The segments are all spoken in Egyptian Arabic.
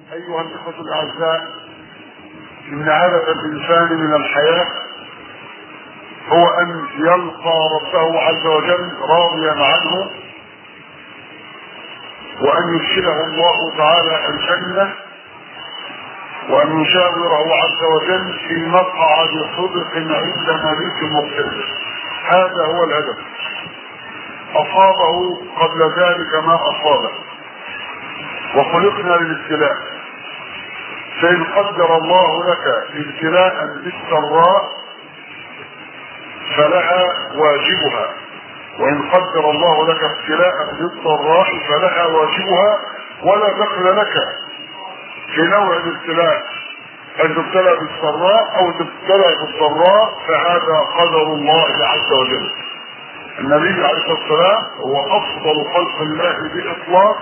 أيها الإخوة الأعزاء إن هدف الإنسان من الحياة هو أن يلقى ربه عز وجل راضيا عنه وأن يدخله الله تعالى الجنة وأن يشاوره عز وجل في مقعد صدق عند مليك مقتدر هذا هو الهدف أصابه قبل ذلك ما أصابه وخلقنا للابتلاء فإن قدر الله لك ابتلاء بالسراء فلها واجبها وإن قدر الله لك ابتلاء بالضراء فلها واجبها ولا دخل لك في نوع الابتلاء أن تبتلى بالسراء أو تبتلى بالضراء فهذا قدر الله عز وجل النبي عليه الصلاة والسلام هو أفضل خلق الله بإطلاق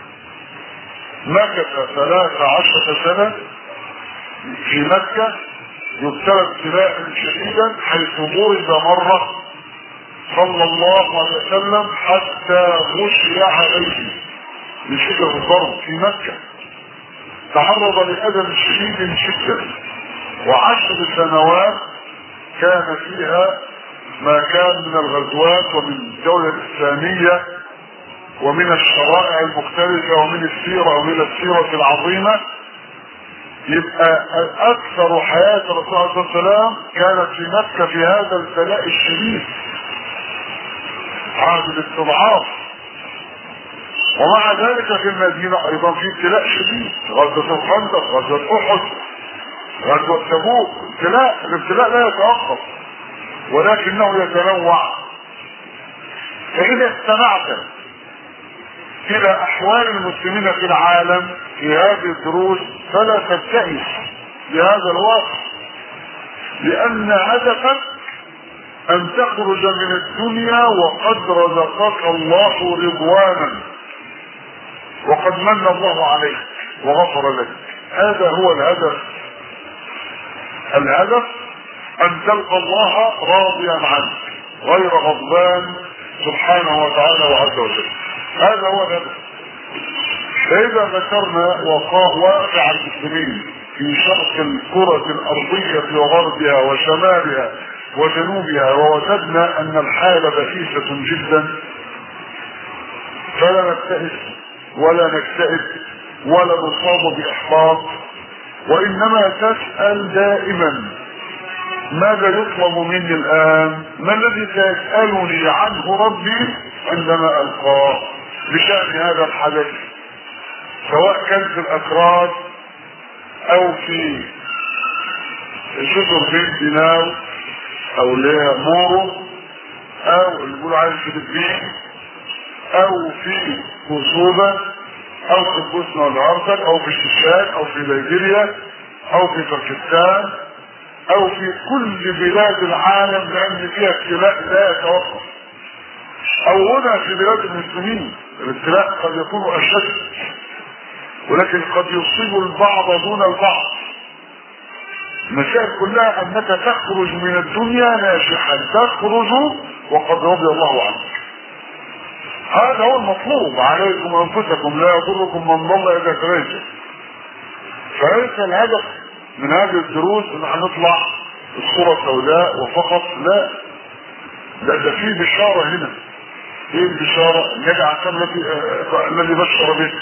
مكث ثلاث عشرة سنة في مكة يبتلى ابتلاء شديدا حيث ضرب مرة صلى الله عليه وسلم حتى غشي عليه لشدة الضرب في مكة تعرض لأذى شديد جدا وعشر سنوات كان فيها ما كان من الغزوات ومن الدولة الإسلامية ومن الشرائع المختلفة ومن السيرة ومن السيرة العظيمة يبقى أكثر حياة الرسول عليه الصلاة والسلام كانت في مكة في هذا البلاء الشديد عهد الاستضعاف ومع ذلك في المدينة أيضا في ابتلاء شديد غزوة الخندق غزوة أحد غزوة تبوك ابتلاء الابتلاء لا يتوقف ولكنه يتنوع فإذا استمعت إلى أحوال المسلمين في العالم في هذه الدروس فلا تبتئس بهذا الواقع لأن هدفك أن تخرج من الدنيا وقد رزقك الله رضوانا وقد من الله عليك وغفر لك هذا هو الهدف الهدف أن تلقى الله راضيا عنك غير غضبان سبحانه وتعالى وعز وجل هذا هو الهدف فإذا ذكرنا واقع المسلمين في شرق الكرة الأرضية وغربها وشمالها وجنوبها ووجدنا أن الحالة بئيسة جدا فلا نبتئس ولا نكتئب ولا نصاب بإحباط وإنما تسأل دائما ماذا يطلب مني الآن ما الذي سيسألني عنه ربي عندما ألقاه بشأن هذا الحدث سواء كان في الأكراد أو في جزر بين ديناو أو ليها مورو أو اللي بيقولوا عليه الفلبين أو في كوسوبا أو في البوسنة والهرسك أو في الشيشان أو في ليبيريا أو في باكستان أو في كل بلاد العالم لأن فيها ابتلاء لا يتوقف أو هنا في بلاد المسلمين الابتلاء قد يكون أشد ولكن قد يصيب البعض دون البعض المسائل كلها انك تخرج من الدنيا ناجحا تخرج وقد رضي الله عنك هذا هو المطلوب عليكم انفسكم لا يضركم من ضل اذا تبيتم فليس الهدف من هذه الدروس ان هنطلع الصورة سوداء وفقط لا ده ده في بشارة هنا ايه البشارة النبي عليه الذي الذي بشر به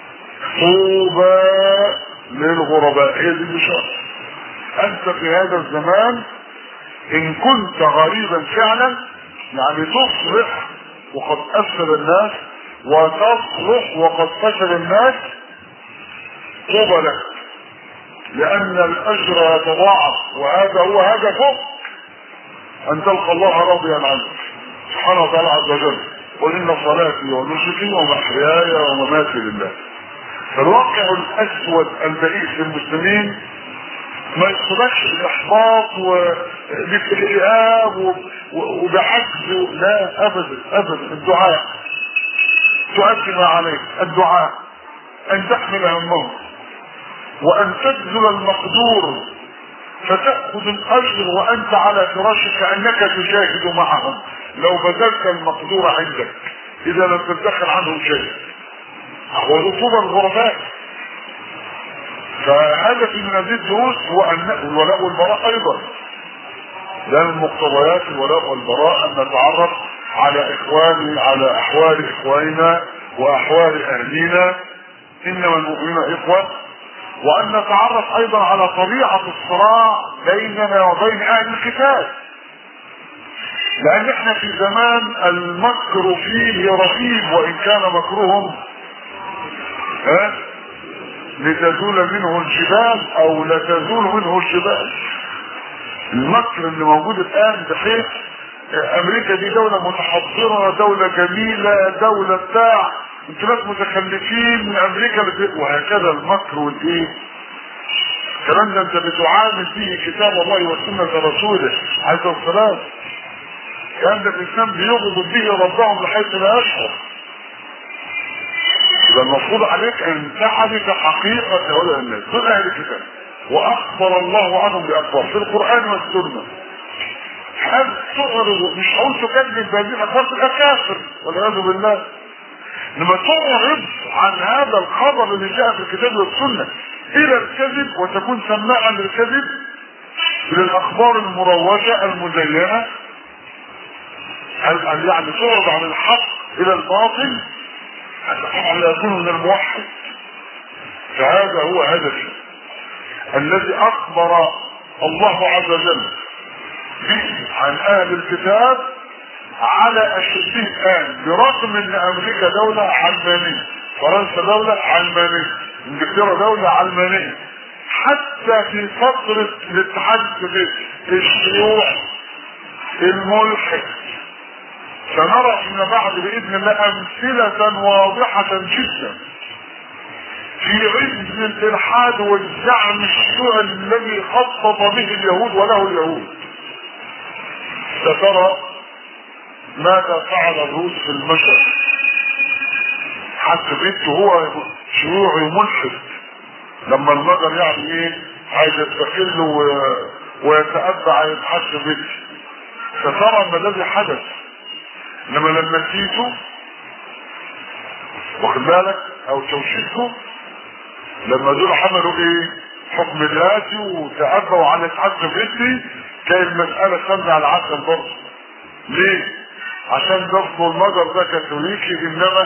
طوبى للغرباء هي دي البشارة انت في هذا الزمان ان كنت غريبا فعلا يعني تصلح وقد افسد الناس وتصلح وقد فسد الناس طوبى لك لان الاجر يتضاعف وهذا هو هدفه ان تلقى الله راضيا عنك سبحانه وتعالى عز وجل قل ان صلاتي ونسكي ومحياي ومماتي لله فالواقع الاسود البئيس للمسلمين ما يصيبكش بالاحباط وباكتئاب وبعجز لا ابدا ابدا الدعاء تؤدي ما عليك الدعاء ان تحمل همهم وان تبذل المقدور فتأخذ الأجر وأنت على فراشك كأنك تجاهد معهم لو بذلت المقدور عندك إذا لم تدخل عنهم شيء ورسوم الغرباء فهدفي من هذه الدروس هو ان الولاء والبراء ايضا ده من مقتضيات الولاء والبراء ان نتعرف على اخواني على احوال اخواننا واحوال اهلينا انما المؤمنون اخوه وان نتعرف ايضا على طبيعه الصراع بيننا وبين اهل الكتاب لان احنا في زمان المكر فيه رهيب وان كان مكرهم ها لتزول منه الجبال او لتزول منه الجبال المكر اللي موجود الان بحيث امريكا دي دولة متحضرة دولة جميلة دولة بتاع انتوا ناس متخلفين من امريكا بت... وهكذا المكر والايه الكلام ده انت بتعامل فيه كتاب الله وسنة رسوله عليه الصلاة كان ده الانسان بيغضب به ربهم بحيث لا يشعر يبقى المفروض عليك ان تعرف حقيقة هؤلاء الناس دول اهل الكتاب واخبر الله عنهم باخبار في القران والسنه هل تعرض مش هقول تكذب بهذه الاخبار تبقى كافر والعياذ بالله لما تعرض عن هذا الخبر اللي جاء في الكتاب والسنه الى الكذب وتكون سماعا للكذب للاخبار المروجه المزينه هل يعني تعرض عن الحق الى الباطل طبعا لا يكون من الموحد فهذا هو هدفي الذي اخبر الله عز وجل به عن اهل الكتاب على اشده الان برغم ان امريكا دولة علمانية فرنسا دولة علمانية انجلترا دولة علمانية حتى في فترة الاتحاد السوفيتي الشيوع الملحد سنرى فيما بعد باذن الله امثلة واضحة جدا في عز الالحاد والزعم الشيوعي الذي خطط به اليهود وله اليهود سترى ماذا فعل الروس في المشرق حتى بنته هو شيوعي ملحد لما المجر يعني ايه عايز يستقل و... ويتأبع يتحكم بنته سترى ما الذي حدث انما لما نسيته واخد بالك او توشيته لما دول عملوا ايه حكم ذاتي وتأبوا على الحج بنتي كان المسألة سمع على العسل برضه ليه عشان ضغط المجر ده كاثوليكي انما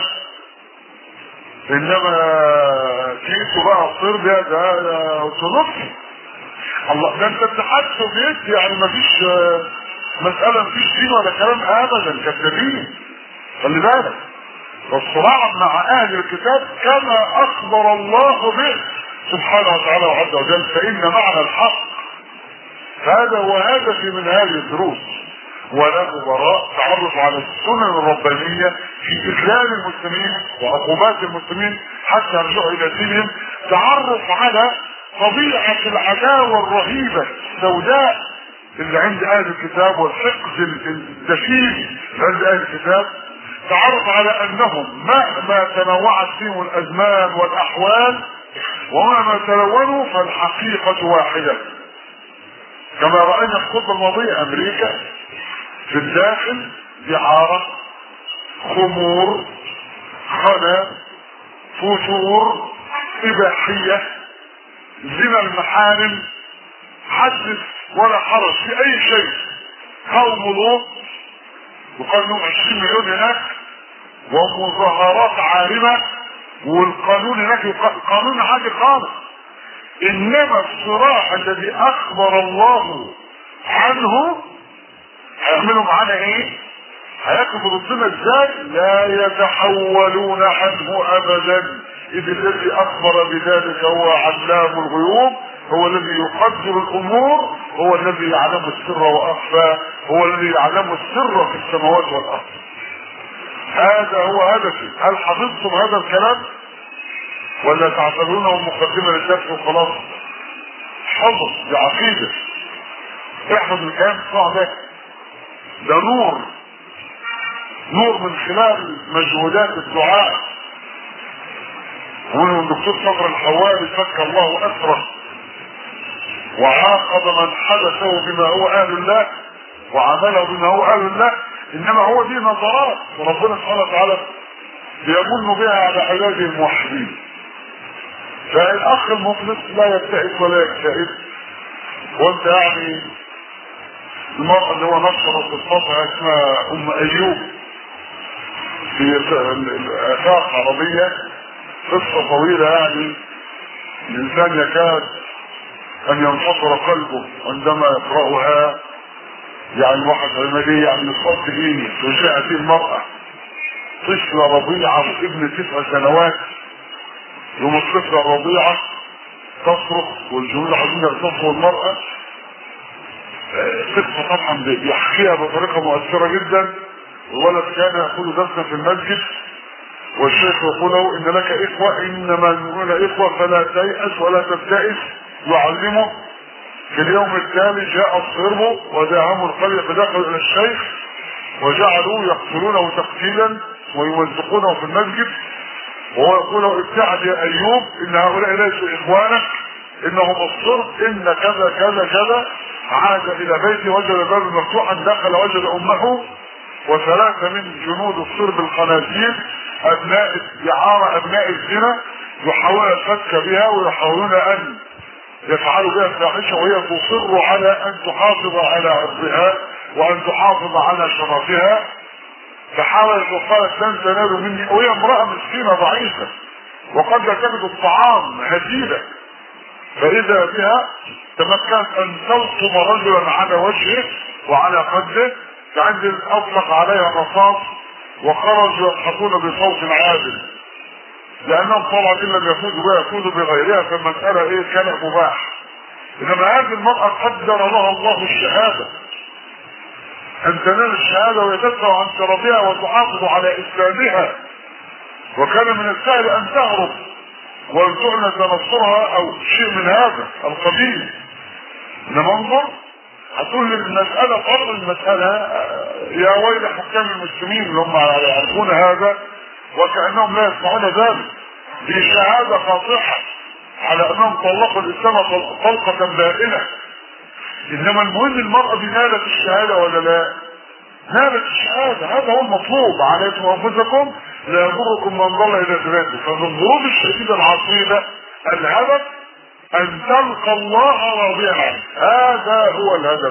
انما كيسو بقى صربيا ده ده ارثوذكسي الله ده انت اتحاد سوفيتي يعني مفيش مسألة مفيش دين ولا كلام ابدا كذابين خلي بالك والصراع مع اهل الكتاب كما اخبر الله به سبحانه وتعالى وعز وجل فان معنى الحق هذا هو هدفي من هذه الدروس ولا براء تعرف على السنن الربانية في إسلام المسلمين وعقوبات المسلمين حتى يرجعوا إلى دينهم تعرف على طبيعة العداوة الرهيبة السوداء اللي عند أهل الكتاب والحقد الدفين عند أهل الكتاب تعرف على أنهم مهما تنوعت فيهم الأزمان والأحوال ومهما تلونوا فالحقيقة واحدة كما رأينا في الخطبة الماضية أمريكا في الداخل دعارة خمور خنا فتور إباحية زنا المحارم حدث ولا حرج في أي شيء قوم لوط وقال لهم 20 مليون هناك ومظاهرات عارمة والقانون هناك قانون عادي خالص انما الصراع الذي اخبر الله عنه هيعملوا معانا ايه هياخدوا ضدنا ازاي لا يتحولون عنه ابدا اذ الذي اخبر بذلك هو علام الغيوب هو الذي يقدر الامور هو الذي يعلم السر واخفى هو الذي يعلم السر في السماوات والارض هذا هو هدفي هل حفظتم هذا الكلام ولا تعتبرونه مقدمه للدرس وخلاص حفظ دي عقيده احفظ الكلام بتاع ده ده نور نور من خلال مجهودات الدعاء ومنهم الدكتور صبر الحوالي فك الله اسره وعاقب من حدثه بما هو اهل الله وعمله بما هو اهل الله انما هو دي نظرات وربنا سبحانه وتعالى بيمن بها على عباده الموحدين فالاخ المخلص لا يبتئس ولا يكتئب وانت يعني المرأة اللي هو نشرت قصتها اسمها ام ايوب في افاق عربية قصة طويلة يعني الانسان يكاد ان ينتصر قلبه عندما يقرأها يعني واحد عملية يعني صوت ديني وجاءت المرأة طفلة رضيعة ابن تسع سنوات يوم الطفلة الرضيعة تصرخ والجنود عايزين يغتصبوا المرأة قصة طبعا بيحكيها بطريقة مؤثرة جدا الولد كان يأخذ درسا في المسجد والشيخ يقول له ان لك اخوة انما المؤمنون اخوة فلا تيأس ولا تبتئس يعلمه في اليوم التالي جاء الصرب وداهموا القرية فدخلوا الى الشيخ وجعلوا يقتلونه تقتيلا ويمزقونه في المسجد وهو يقول له ابتعد يا ايوب ان هؤلاء ليسوا اخوانك انهم الصرب ان كذا كذا كذا عاد الى بيته وجد الباب مفتوحا دخل وجد امه وثلاثة من جنود الصرب الخنازير ابناء استعارة ابناء الزنا يحاولون الفتك بها ويحاولون ان يفعلوا بها الفاحشة وهي تصر على ان تحافظ على عرضها وان تحافظ على شرفها فحاولت وقالت لن تنالوا مني وهي امرأة مسكينة ضعيفة وقد لا تجد الطعام هزيلة فإذا بها تمكنت أن تلطم رجلا على وجهه وعلى خده كعند أطلق عليها الرصاص وخرجوا يضحكون بصوت عادل لأنهم طبعا إن لم يفوزوا بها يفوزوا بغيرها فالمسألة إيه كان مباح إنما هذه المرأة قدر لها الله الشهادة أن تنال الشهادة ويتدفع عن شرفها وتحافظ على إسلامها وكان من السهل أن تهرب وأن تعنى تنصرها أو شيء من هذا القبيل إنما انظر هتقول المسألة فرض المسألة يا ويل حكام المسلمين اللي هم يعرفون هذا وكأنهم لا يسمعون ذلك دي شهادة قاطعة على أنهم طلقوا الإسلام طلقة بائنة انما المهم المرأة دي نالت الشهادة ولا لا نالت الشهادة هذا هو المطلوب عليكم انفسكم لا يضركم من ضل الى ذاته فمن الظروف الشديدة العصيبة الهدف ان تلقى الله راضيا عنك هذا هو الهدف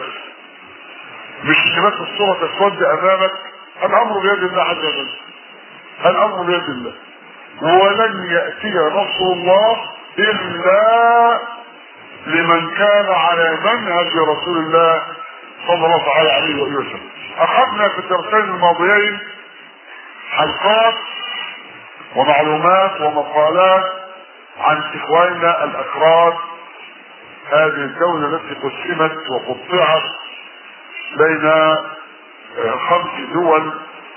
مش بس الصورة تسود امامك الامر بيد الله عز وجل الامر بيد الله ولن يأتي نصر الله الا لمن كان على منهج رسول الله صلى الله عليه وسلم اخذنا في الدرسين الماضيين حلقات ومعلومات ومقالات عن اخواننا الاكراد هذه الدولة التي قسمت وقطعت بين خمس دول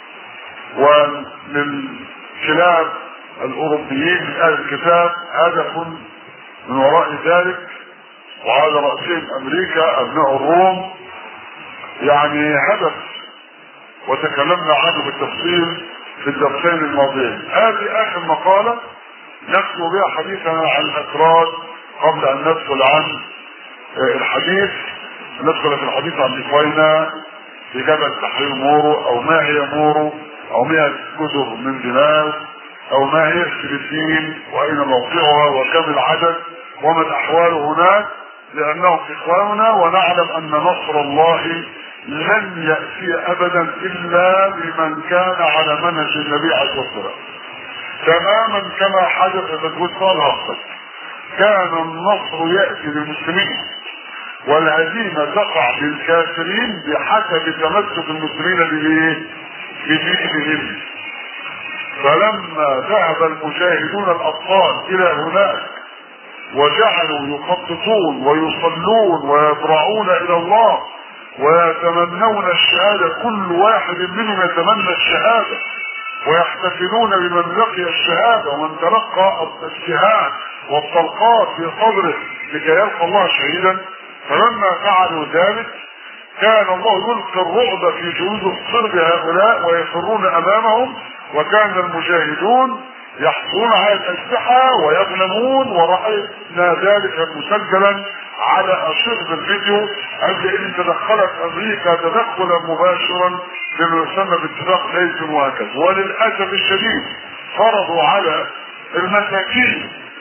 ومن خلال الاوروبيين من اهل الكتاب هدف من وراء ذلك وعلى رأسهم امريكا ابناء الروم يعني هدف وتكلمنا عنه بالتفصيل في الدرسين الماضيين هذه اخر مقالة نختم بها حديثنا عن الاكراد قبل ان ندخل عن الحديث ندخل في الحديث عن اخواننا في جبل تحرير مورو او ما هي مورو او مئة كتب من دماغ او ما هي فلسطين واين موقعها وكم العدد وما الاحوال هناك لانهم اخواننا ونعلم ان نصر الله لن ياتي ابدا الا لمن كان على منهج النبي عليه الصلاه والسلام تماما كما حدث في غزوه صالح كان النصر ياتي للمسلمين والهزيمه تقع للكافرين بحسب تمسك المسلمين بايه؟ بدينهم فلما ذهب المجاهدون الابطال الى هناك وجعلوا يخططون ويصلون ويضرعون الى الله ويتمنون الشهادة كل واحد منهم يتمنى الشهادة ويحتفلون بمن لقي الشهادة ومن تلقى السهام والطلقات في صدره لكي يلقى الله شهيدا فلما فعلوا ذلك كان الله يلقي الرعب في جلود الصرب هؤلاء ويفرون امامهم وكان المجاهدون يحصلون على الاسلحه ويغنمون وراينا ذلك مسجلا على اشرطه الفيديو عند ان تدخلت امريكا تدخلا مباشرا بما يسمى باتفاق ليس وهكذا وللاسف الشديد فرضوا على المساكين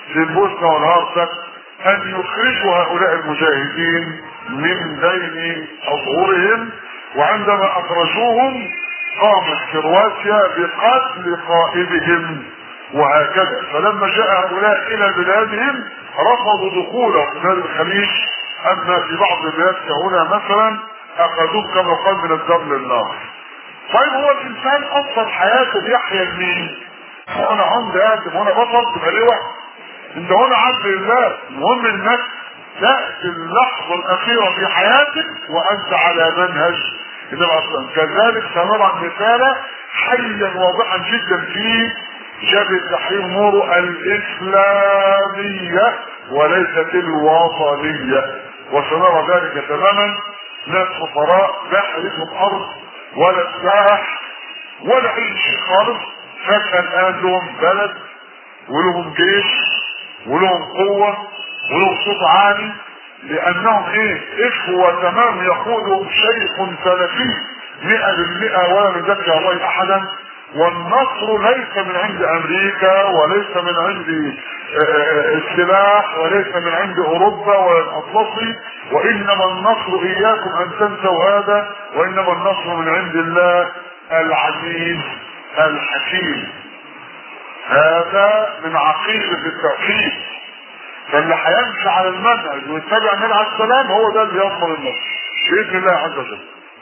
في البوسنة والهرسك ان يخرجوا هؤلاء المجاهدين من بين اظهرهم وعندما اخرجوهم قامت كرواتيا بقتل قائدهم وهكذا فلما جاء هؤلاء الى بلادهم رفضوا دخولهم بلاد الخليج اما في بعض البلاد كهنا مثلا اخذوه كما قال من الدم للنار طيب هو الانسان اصلا حياته بيحيا لمين؟ وانا عمد ادم وانا بطل تبقى ليه واحد انت هنا عبد لله المهم انك تاتي اللحظه الاخيره في حياتك وانت على منهج انما اصلا كذلك سنرى مثالا حيا واضحا جدا في جبهه تحرير نور الاسلاميه وليست الوطنيه وسنرى ذلك تماما ناس فقراء لا حريتهم ارض ولا سلاح ولا اي شيء خالص فجاه الان لهم بلد ولهم جيش ولهم قوه ولهم صوت عالي لانهم ايه اخوة تمام يقودهم شيخ سلفي مئة بالمئة ولا نزكي الله احدا والنصر ليس من عند امريكا وليس من عند السلاح وليس من عند اوروبا ولا الاطلسي وانما النصر اياكم ان تنسوا هذا وانما النصر من عند الله العزيز الحكيم هذا من عقيدة التوحيد فاللي هيمشي على المنهج ويتبع النبي عليه السلام هو ده اللي يضمن النصر باذن الله عز وجل.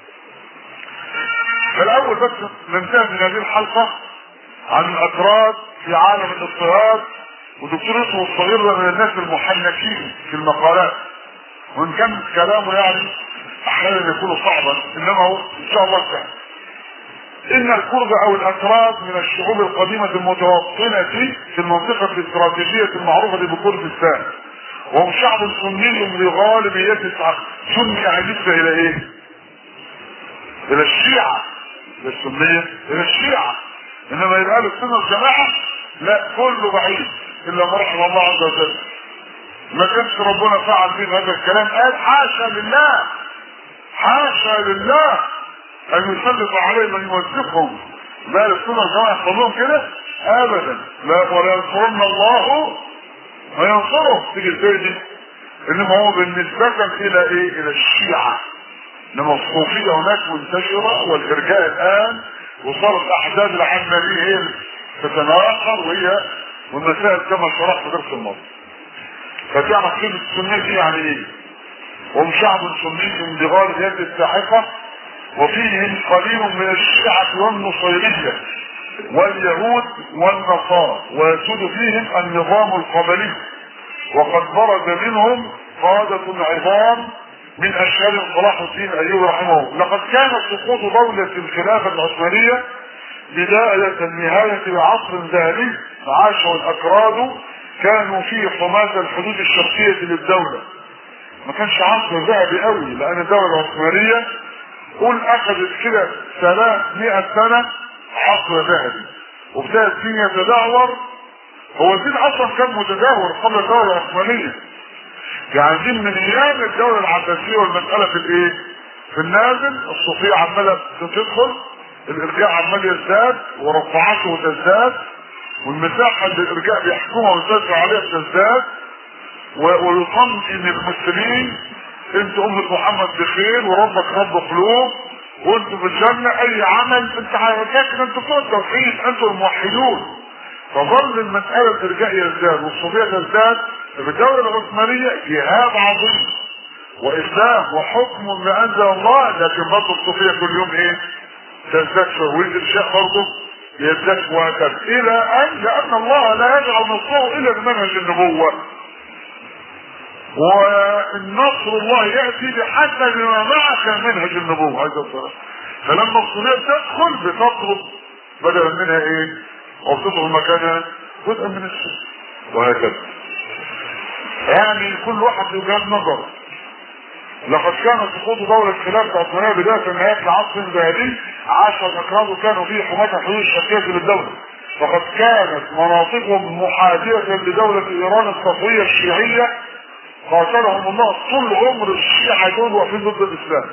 فالاول بس ننتهي من هذه الحلقه عن الاتراك في عالم الاضطهاد ودكتور يوسف الصغير ده من الناس المحنكين في المقالات وان كان كلامه يعني احيانا يكون صعبا انما هو ان شاء الله سهل. ان الكرد او الاتراك من الشعوب القديمة المتوطنة في المنطقة الاستراتيجية المعروفة بكردستان وهم شعب سني لغالبية سني يعني نسبة الى ايه؟ الى الشيعة السنية الى الشيعة انما يبقى له السنة والجماعة لا كله بعيد الا ما رحم الله عز وجل ما كانش ربنا فعل فيه هذا الكلام قال حاشا لله حاشا لله ان يسلط عليه من يوثقهم لا السنه والجماعه يحصل لهم كده ابدا لا ولا ينصرن الله ما ينصره تيجي ازاي دي انما هو بالنسبه الى ايه الى الشيعه انما الصوفيه هناك منتشره والارجاء الان وصارت الاحداث العلمانيه هي اللي تتناقض وهي والمسائل كما شرحت في درس الماضي فتعرف كلمه السنيه دي يعني ايه؟ هم شعب سني بغار ذات الساحقه وفيهم قليل من الشيعة والنصيرية واليهود والنصارى ويسود فيهم النظام القبلي وقد برز منهم قادة عظام من أشهر صلاح الدين أيوب رحمه الله لقد كان سقوط دولة الخلافة العثمانية بداية نهاية العصر الذهبي عاشه الأكراد كانوا في حماة الحدود الشرقية للدولة ما كانش عصر ذهبي قوي لأن الدولة العثمانية قول اخذت كده 300 سنة عصر ذهبي وابتدى الدين يتدهور هو الدين اصلا كان متدهور قبل الدولة العثمانية يعني دي من ايام الدولة العباسية والمسألة في الايه؟ في النازل الصوفية عمالة تدخل الارجاء عمال يزداد ورفعاته تزداد والمساحة اللي الارجاء بيحكمها ويسيطر عليها تزداد ويطمئن المسلمين انت امة محمد بخير وربك رب قلوب وانتم في الجنة اي عمل انت حركاتك انتم بتوع التوحيد انتم الموحدون فظل المسألة الارجاء يزداد والصوفية تزداد في الدولة العثمانية جهاد عظيم واسلام وحكم ما انزل الله لكن برضه الصوفية كل يوم ايه تزداد شهوية الشيخ برضه يزداد وهكذا الى ان لان الله لا يجعل نصره الا بمنهج النبوة والنصر الله ياتي بحسب ما معك منهج النبوه عايز الصلاه فلما الصلاه تدخل بتطلب بدلا منها ايه؟ او بتطلب مكانها جزءا من السنه وهكذا يعني كل واحد له وجهات نظر لقد كان سقوط دولة الخلافة العثمانية بداية نهاية العصر الذهبي عاش الأكراد كانوا فيه حماة الحدود الشرقية للدولة فقد كانت مناطقهم محاذية لدولة إيران الصفوية الشيعية قاتلهم الله طول عمر الشيعة دول واقفين ضد الاسلام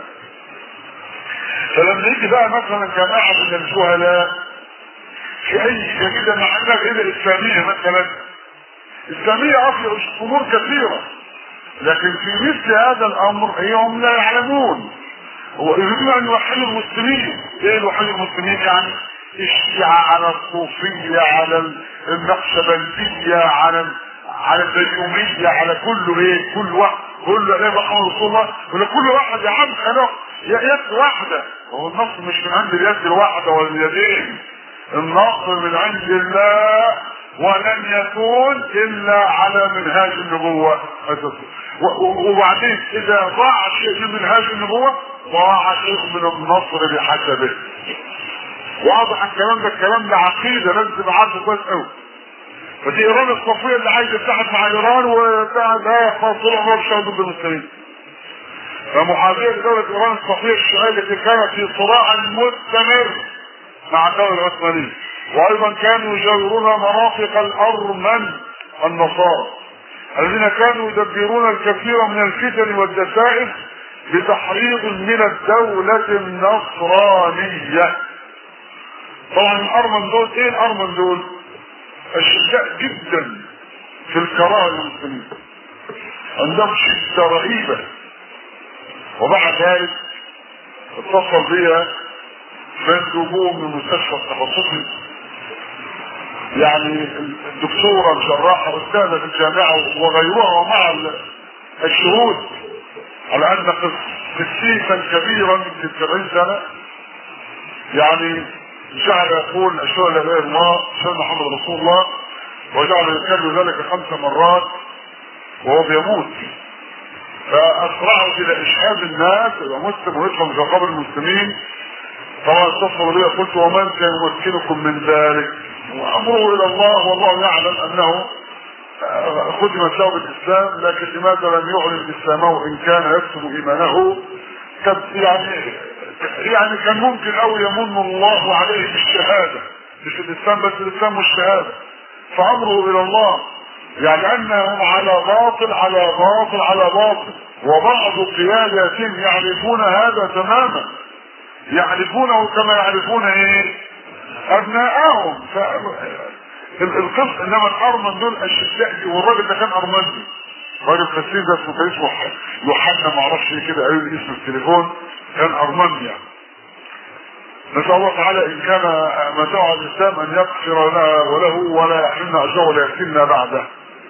فلما يجي بقى مثلا جماعة من الجهلاء في اي جريدة مع انها جريدة اسلامية مثلا اسلاميه اه في امور كثيره لكن في مثل هذا الامر هم لا يعلمون ويريدون ان يوحدوا المسلمين ايه يوحدوا المسلمين يعني الشيعة على الصوفية على النقشبندية على على البيومية على كل ايه كل واحد كل ايه محمد رسول الله ولا كل واحد يا عم خلاص يد واحدة هو النصر مش من عند اليد الواحدة ولا اليدين النصر من عند الله ولن يكون الا على منهاج النبوة وبعدين اذا ضاع شيء من منهاج النبوة ضاع شيء من النصر بحسبه واضح الكلام ده الكلام ده عقيده لازم تبقى عارفه كويس قوي فدي ايران الصفيه اللي عايزه تتحد مع ايران وبتاع ده خلاص طول عمرها بتشتغل ضد المسلمين فمحاذيه لدوله ايران الصفيه الشيعيه التي كانت في صراع مستمر مع الدوله العثمانيه وايضا كانوا يجاورون مرافق الارمن النصارى الذين كانوا يدبرون الكثير من الفتن والدسائس بتحريض من الدولة النصرانية طبعا الارمن دول ايه الارمن دول اشداء جدا في الكراهه للمسلمين عندهم شده رهيبه وبعد ذلك اتصل بيا مندوبون من مستشفى التخصصي يعني الدكتورة الجراحة أستاذة في الجامعة وغيرها ومع الشهود على أن قسيسا كبيرا من 70 سنة يعني جعل يقول اشهد ان لا اله الا الله اشهد محمد رسول الله وجعل يكرر ذلك خمس مرات وهو بيموت فاسرعوا الى اشهاد الناس يبقى مسلم ويدخل في قبر المسلمين طبعا اتصلوا بي قلت ومن كان يمكنكم من ذلك وامره الى الله والله يعلم انه ختمت له بالاسلام لكن لماذا لم يعلن اسلامه ان كان يكتب ايمانه يعني يعني كان ممكن او يمن الله عليه بالشهاده مش الاسلام بس الاسلام مش شهاده فامره الى الله يعني انهم على باطل على باطل على باطل وبعض قياداتهم يعرفون هذا تماما يعرفونه كما يعرفون ايه ابناءهم ف... القصه انما الارمن دول اشداء والراجل ده كان ارمني راجل خسيس ده اسمه كان اسمه يوحنا ما اعرفش ايه كده قالوا لي اسم التليفون كان ارمني يعني نسأل الله تعالى إن كان متاع الإسلام أن يغفر لنا وله ولا يحرمنا أجره ولا يفتنا بعده.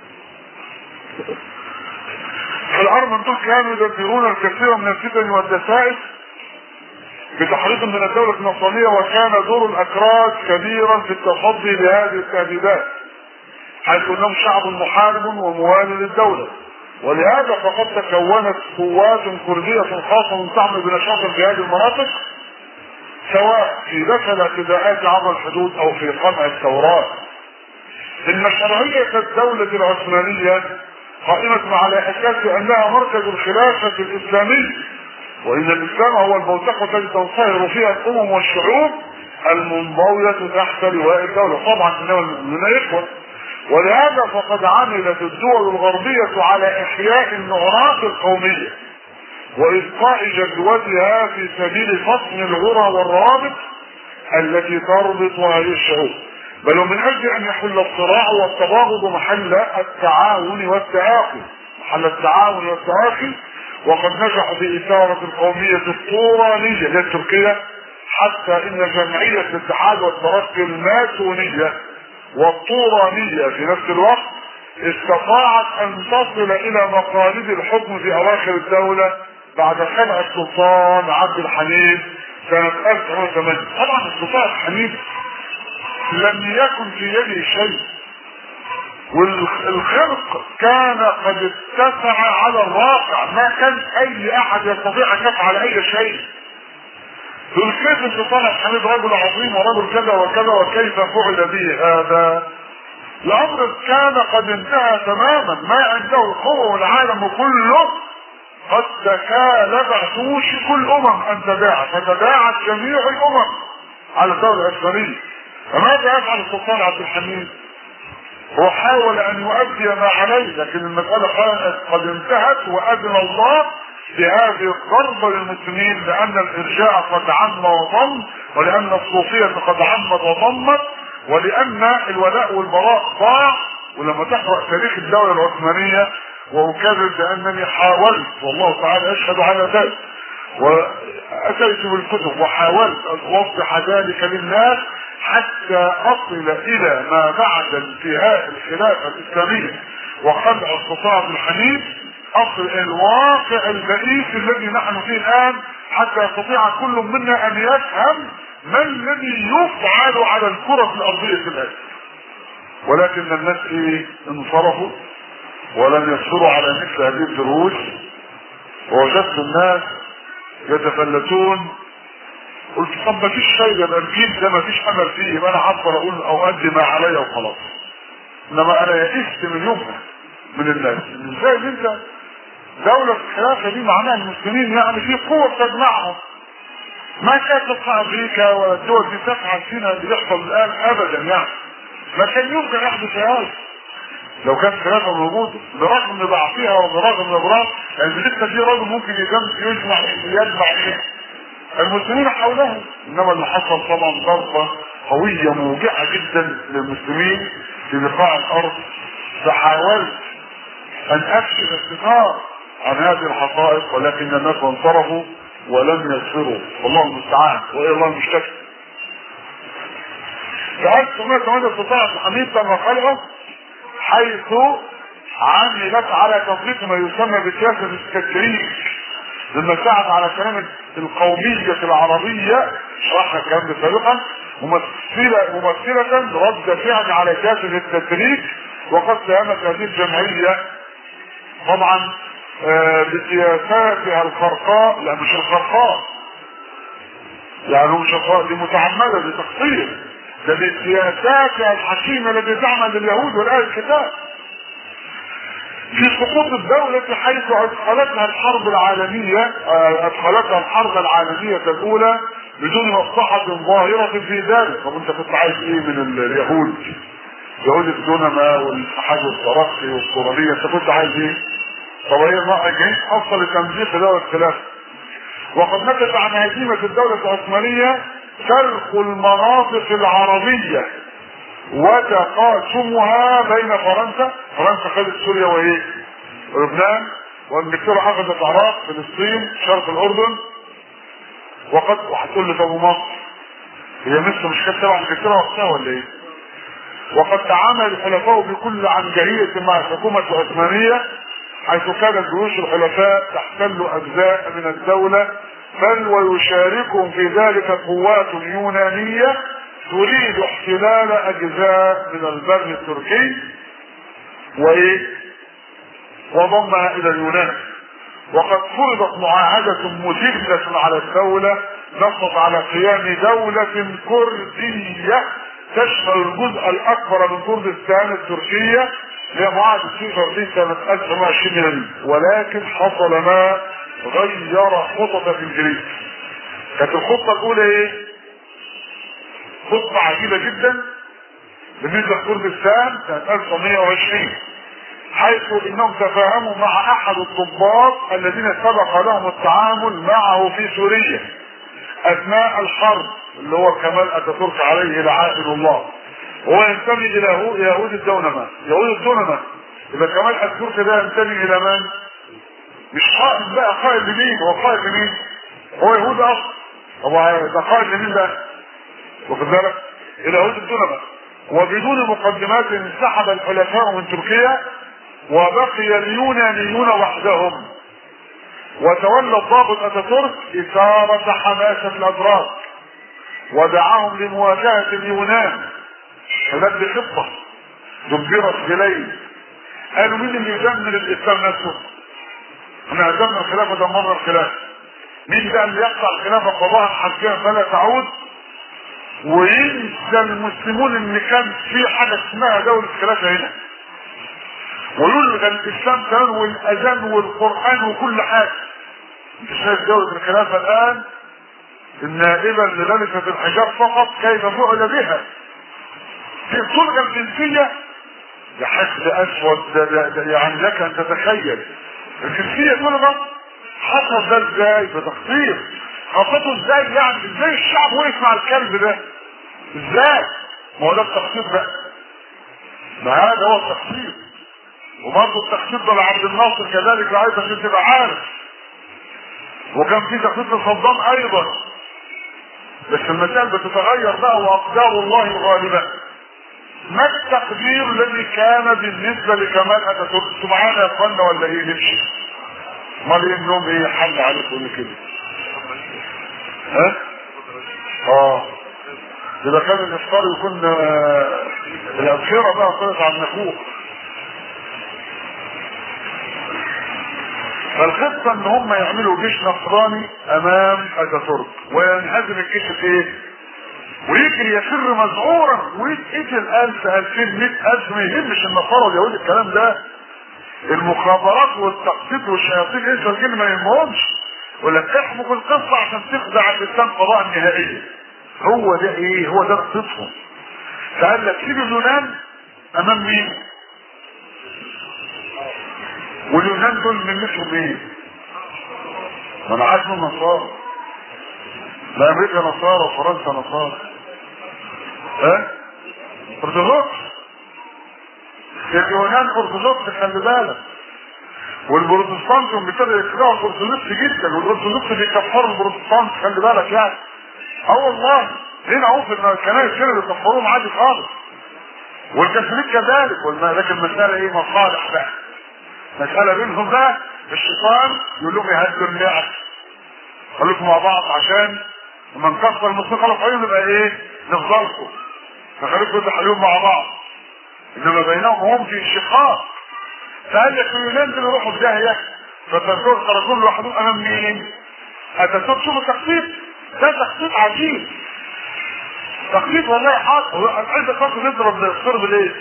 فالأرمن دول كانوا يدبرون الكثير من الفتن والدسائس بتحريض من الدولة النصرانية وكان دور الأكراد كبيرا في التصدي لهذه التهديدات حيث أنهم شعب محارب وموال للدولة ولهذا فقد تكونت قوات كردية خاصة تعمل بنشاط في هذه المناطق سواء في دخل اعتداءات عبر الحدود او في قمع الثورات ان شرعية الدولة العثمانية قائمة على اساس انها مركز الخلافة الاسلامي وان الاسلام هو البوتقة التي تنصهر فيها الامم والشعوب المنضوية تحت لواء الدولة طبعا انما المؤمنون اخوة ولهذا فقد عملت الدول الغربية على احياء النعرات القومية وإبقاء جدوتها في سبيل فصل الغرى والروابط التي تربط هذه الشعوب بل ومن أجل أن يحل الصراع والتباغض محل التعاون والتآخي محل التعاون والتآخي وقد نجحوا في إثارة القومية الطورانية للتركية حتى إن جمعية الاتحاد والترقي الماسونية والطورانية في نفس الوقت استطاعت أن تصل إلى مقاليد الحكم في أواخر الدولة بعد خلع السلطان عبد الحميد سنة 1908 طبعا السلطان الحميد لم يكن في يده شيء والخرق كان قد اتسع على الواقع ما كان اي احد يستطيع ان يفعل اي شيء دول كيف السلطان الحميد رجل عظيم ورجل كذا وكذا وكيف فعل به هذا الامر كان قد انتهى تماما ما عنده القوه والعالم كله قد تكالب توشك الامم ان تداعى فتداعت جميع الامم على الدوله الاسلاميه فماذا يفعل السلطان عبد الحميد؟ هو حاول ان يؤدي ما عليه لكن المساله كانت قد انتهت واذن الله بهذه الضربه للمسلمين لان الارجاع قد عم وضم ولان الصوفيه قد عمت وضمت ولان الولاء والبراء ضاع ولما تقرا تاريخ الدوله العثمانيه واكرر بانني حاولت والله تعالى يشهد على ذلك واتيت بالكتب وحاولت ان اوضح ذلك للناس حتى اصل الى ما بعد انتهاء الخلافه الاسلاميه وخلع الصفاعة الحديث اصل الواقع البئيس الذي نحن فيه الان حتى يستطيع كل منا ان يفهم ما الذي يفعل على الكرة الارضية الان ولكن الناس ايه انصرفوا ولم يصبروا على مثل هذه الدروس ووجدت الناس يتفلتون قلت طب ما فيش فايده يبقى الجيل ده ما فيش امل فيه يبقى انا هفضل اقول او ادي ما عليا وخلاص انما انا يئست من يومها من الناس ازاي ان انت دولة الخلافة دي معناها المسلمين يعني في قوة تجمعهم ما كانت تبقى امريكا ولا الدول دي تفعل فينا اللي بيحصل الان ابدا يعني ما كان يمكن يحدث هذا لو كانت خلافة موجودة برغم ضعفها وبرغم اضرار يعني لسه في راجل ممكن يجمع يجمع ايه المسلمين حولهم انما اللي حصل طبعا ضربة قوية موجعة جدا للمسلمين في بقاع الارض فحاولت ان اكشف الستار عن هذه الحقائق ولكن الناس انصرفوا ولم يصبروا والله المستعان والى الله المشتكى في 1908 الحميد تم خلقه حيث عملت على تطبيق ما يسمى بسياسة التكريم لما ساعد على كلام القومية العربية شرحنا الكلام ده سابقا ممثلة ممثلة رد فعل على سياسة التدريج وقد ساهمت هذه الجمعية طبعا آه بسياساتها الخرقاء لا مش الخرقاء يعني مش الخرقاء دي متعمدة دي تقصير ده بسياساتها الحكيمة التي تعمل لليهود والآل الكتاب في سقوط الدولة حيث أدخلتها الحرب العالمية أدخلتها الحرب العالمية الأولى بدون مصلحة ظاهرة في ذلك طب أنت كنت عايز إيه من اليهود؟ يهود الدونما والاتحاد والترقي والصورانية أنت كنت عايز إيه؟ طب هي ما جايين أصل لتمزيق دولة الخلافة وقد نتج عن هزيمة الدولة العثمانية فرق المناطق العربية وتقاسمها بين فرنسا فرنسا خدت سوريا وايه ولبنان وانجلترا اخذت العراق فلسطين شرق الاردن وقد وهتقول لي طب مصر هي مصر مش كانت تبع انجلترا وقتها ولا ايه؟ وقد تعامل الحلفاء بكل عنجهية مع الحكومة العثمانية حيث كانت جيوش الحلفاء تحتل اجزاء من الدولة بل ويشاركهم في ذلك قوات يونانية تريد احتلال اجزاء من البر التركي وايه وضمها الى اليونان وقد فرضت معاهدة مذلة على الدولة نصت على قيام دولة كردية تشمل الجزء الاكبر من كردستان التركية هي معاهدة سيزر دي سنة 1920 ولكن حصل ما غير خطط الانجليز كانت الخطة الاولى ايه خطة عجيبة جدا بالنسبة لكردستان سنة 1920 حيث انهم تفاهموا مع احد الضباط الذين سبق لهم التعامل معه في سوريا اثناء الحرب اللي هو كمال اتاتورك عليه لعائل الله هو ينتمي الى يهود الدونما يهود الدونما اذا كمال اتاتورك ده ينتمي الى من؟ مش قائد بقى قائد لمين هو قائد لمين؟ هو يهود اصلا هو ده قائد لمين بقى؟ واخد بالك؟ الى يهود الدونما وبدون مقدمات انسحب الحلفاء من تركيا وبقي اليونانيون وحدهم وتولى الضابط اتاتورك اثارة حماسة الاتراك ودعاهم لمواجهة اليونان فلد خطة دبرت بليل قالوا مين اللي يدمر الاسلام نفسه؟ احنا هدمنا الخلافة دمرنا الخلافة مين ده اللي يقطع الخلافة قضاء حرفيا فلا تعود وينسى المسلمون ان كان في حاجة اسمها دولة خلافة هنا ويلغى الاسلام كمان والاذان والقران وكل حاجه انت شايف دوله الخلافه الان النائبه اللي لبست الحجاب فقط كيف فعل بها في تلغى الجنسيه ده حقد اسود ده, ده, ده يعني لك ان تتخيل الجنسيه تلغى حصل ده ازاي بتخطيط خطته ازاي يعني ازاي الشعب وقف مع الكلب ده ازاي ما هو ده التخطيط بقى ما هذا هو التخطيط وبرضه التخطيط ده لعبد الناصر كذلك لعايز عشان تبقى عارف وكان في تخطيط لصدام ايضا بس المسائل بتتغير بقى واقدار الله الغالبه ما التقدير الذي كان بالنسبه لكمال اتاتورك انتوا معانا يا اخوانا ولا ايه نمشي؟ امال ايه النوم ايه حل عليكم كده؟ ها؟ اه يبقى كان الافطار يكون آه، الابخره بقى طلعت على النافوخ فالخطه ان هم يعملوا جيش نصراني امام اتاتورك وينهزم الجيش الايه؟ ويجري يفر مذعورا ويتقتل 1000 2000 100000 ما يهمش النصارى واليهود الكلام ده المخابرات والتخطيط والشياطين ايش الجن ما يهمهمش يقول لك احبك القصه عشان تخدع الاسلام قضاء النهائيه هو ده ايه هو ده خطتهم فقال لك سيب اليونان امام مين واليونان دول ملتهم ايه ما انا عارف انهم نصارى لا امريكا نصارى وفرنسا نصارى ها ارثوذكس اليونان ارثوذكس خلي بالك والبروتستانت بيبتدوا يتبعوا الارثوذكس جدا والارثوذكس بيكفروا البروتستانت خلي بالك يعني اه والله هنا اهو في الكنائس كده بيكفروهم عادي خالص والكاثوليك كذلك والم- لكن المساله ايه مصالح بقى مساله بينهم بقى الشيطان يقول لهم يهدوا اللعب خليكم مع بعض عشان لما نكسر المسلمين خلاص عيون يبقى ايه نفضلكم فخليكم تحلوهم مع بعض انما بينهم هم في شقاق فقال لك اليونان دول يروحوا في داهيه فتركوا خرجوا لوحدهم امام مين؟ اتاتورك شوفوا التخطيط ده تخطيط عجيب تخطيط والله حاط هو عايز خاطر نضرب الصرب ليه؟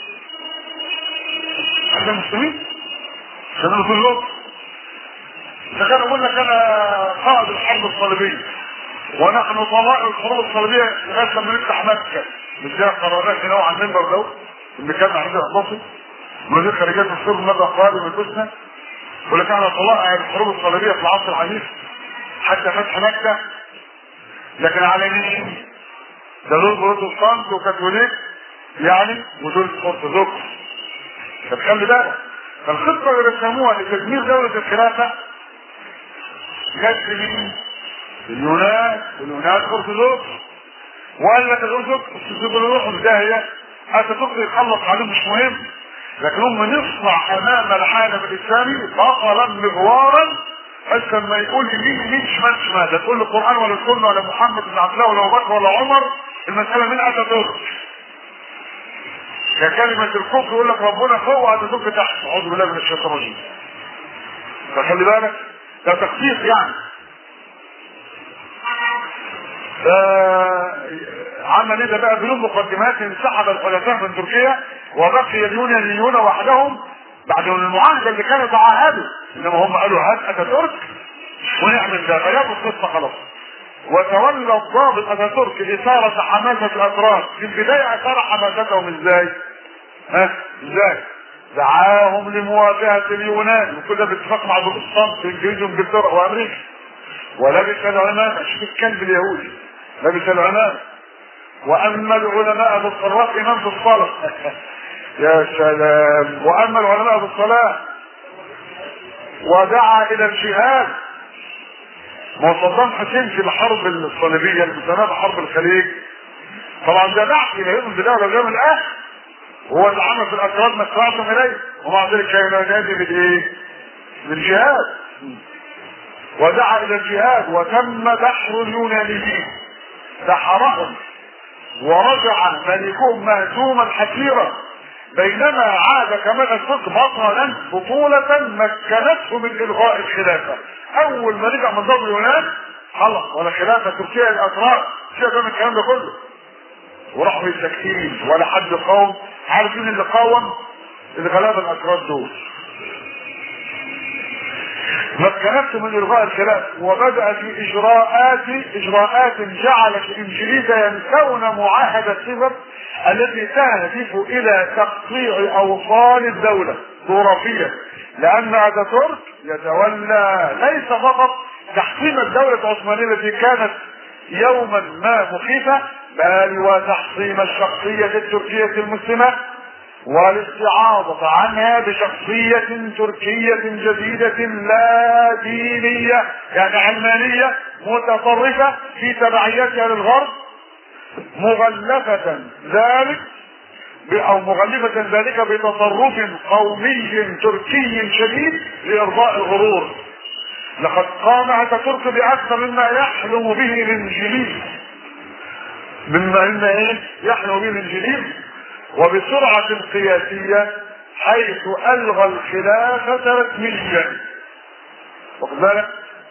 عشان المسلمين عشان المسلمين ده كان يقول لك انا قائد الحرب الصليبيه ونحن طوائف الحروب الصليبيه لغايه لما نفتح مكه مش زي قرارات هنا على المنبر ده اللي كان عند احباطي وزير خارجيه الصلب ماذا قال من الحسنى يقول لك احنا طلائع الحروب الصليبيه في العصر الحديث حتى فتح مكه لكن على مين؟ ده دول بروتستانت وكاثوليك يعني ودول ارثوذكس طب خلي بالك فالخطه اللي رسموها لتدمير دوله الخلافه جت مين؟ اليونان واليونان ارثوذكس وقال لك الارثوذكس دول يروحوا في داهيه اتاتورك يخلص عليهم مش مهم لكن هم نصنع امام العالم الاسلامي بطلا مغوارا حتى لما يقول يمين يمين شمال شمال لا تقول له القران ولا السنه ولا محمد بن عبد الله ولا ابو بكر ولا عمر المساله من اتاتورك يا كلمة الكفر يقول لك ربنا فوق واتاتورك تحت اعوذ بالله من الشيطان الرجيم فخلي بالك ده تخطيط يعني عمل ايه ده بقى بدون مقدمات انسحب الحلفاء من تركيا وبقي اليونانيون وحدهم بعد المعاهده اللي كانوا تعاهدوا انما هم قالوا هات اتاتورك ونعمل ده فجابوا القصه خلاص وتولى الضابط اتاتورك اثاره حماسه الاتراك في البدايه اثار حماستهم ازاي؟ ها ازاي؟ دعاهم لمواجهه اليونان وكل ده باتفاق مع البروتستانت في انجليزي وانجلترا وامريكا ولبس العمامه شوف الكلب اليهودي لبس العمامه واما العلماء بالصلاه امام في الصلاه يا سلام واما العلماء بالصلاه ودعا الى الجهاد ما هو صدام حسين في الحرب الصليبيه المسماه بحرب الخليج طبعا ده دعا الى يوم البدايه واليوم الاخر هو اللي عمل في الاكراد ما استطعتم اليه ومع ذلك كان ينادي بالايه؟ بالجهاد ودعا الى الجهاد وتم دحر اليونانيين دحرهم ورجع ملكهم مهزوما حسيرا بينما عاد كمال الفقه بطلا بطولة مكنته من الغاء الخلافة اول ما رجع من ضرب اليونان خلص ولا خلافة تركيا الاتراك سيبك من الكلام ده كله وراحوا ساكتين ولا حد قاوم عارف مين اللي قاوم الغلابة الاتراك دول مكنته من الغاء الخلاف وبدا في اجراءات اجراءات جعلت الانجليز ينسون معاهده سيفر التي تهدف الى تقطيع اوطان الدوله جغرافيا لان اتاتورك يتولى ليس فقط تحطيم الدوله العثمانيه التي كانت يوما ما مخيفه بل وتحطيم الشخصيه التركيه المسلمه والاستعاضة عنها بشخصية تركية جديدة لا دينية يعني علمانية متطرفة في تبعيتها للغرب مغلفة ذلك او مغلفة ذلك بتصرف قومي تركي شديد لارضاء الغرور لقد قام اتاتورك باكثر مما يحلم به الانجليز مما ان ايه يحلم به الانجليز وبسرعة قياسية حيث الغى الخلافة رسميا واخد بالك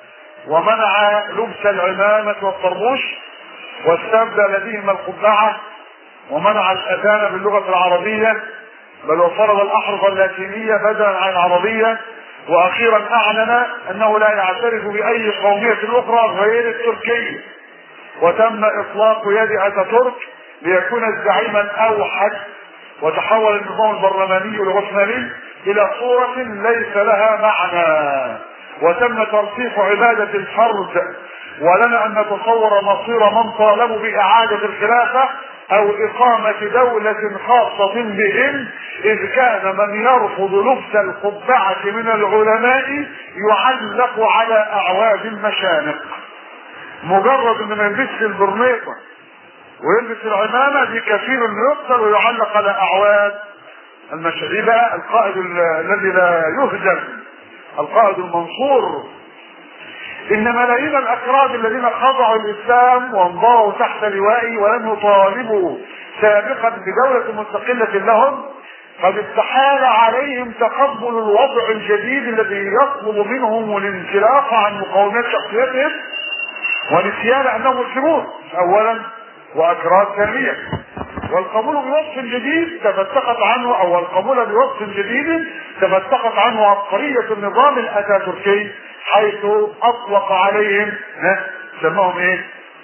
ومنع لبس العمامة والطربوش واستبدل بهما القبعة ومنع الاذان باللغة العربية بل وفرض الاحرف اللاتينية بدلا عن العربية واخيرا اعلن انه لا يعترف باي قومية اخرى غير التركية وتم اطلاق يد اتاتورك ليكون الزعيم الاوحد وتحول النظام البرلماني العثماني الى صورة ليس لها معنى وتم ترسيخ عبادة الفرد ولنا ان نتصور مصير من طالبوا باعادة الخلافة او اقامة دولة خاصة بهم اذ كان من يرفض لبس القبعة من العلماء يعلق على اعواد المشانق مجرد ان ما يلبسش البرنيطة ويلبس العمامة دي كثير انه يقتل ويعلق على اعواد المشانق بقى القائد الذي لا يهزم القائد المنصور ان ملايين الاكراد الذين خضعوا الاسلام وانضووا تحت لوائي ولم يطالبوا سابقا بدولة مستقلة لهم قد استحال عليهم تقبل الوضع الجديد الذي يطلب منهم الانسلاخ عن مقاومات شخصيتهم ونسيان انهم مسلمون اولا واكراد ثانيا والقبول بوصف جديد تفتقت عنه او القبول بوصف جديد تفتقت عنه عبقرية النظام الاتاتوركي حيث اطلق عليهم ها سماهم ايه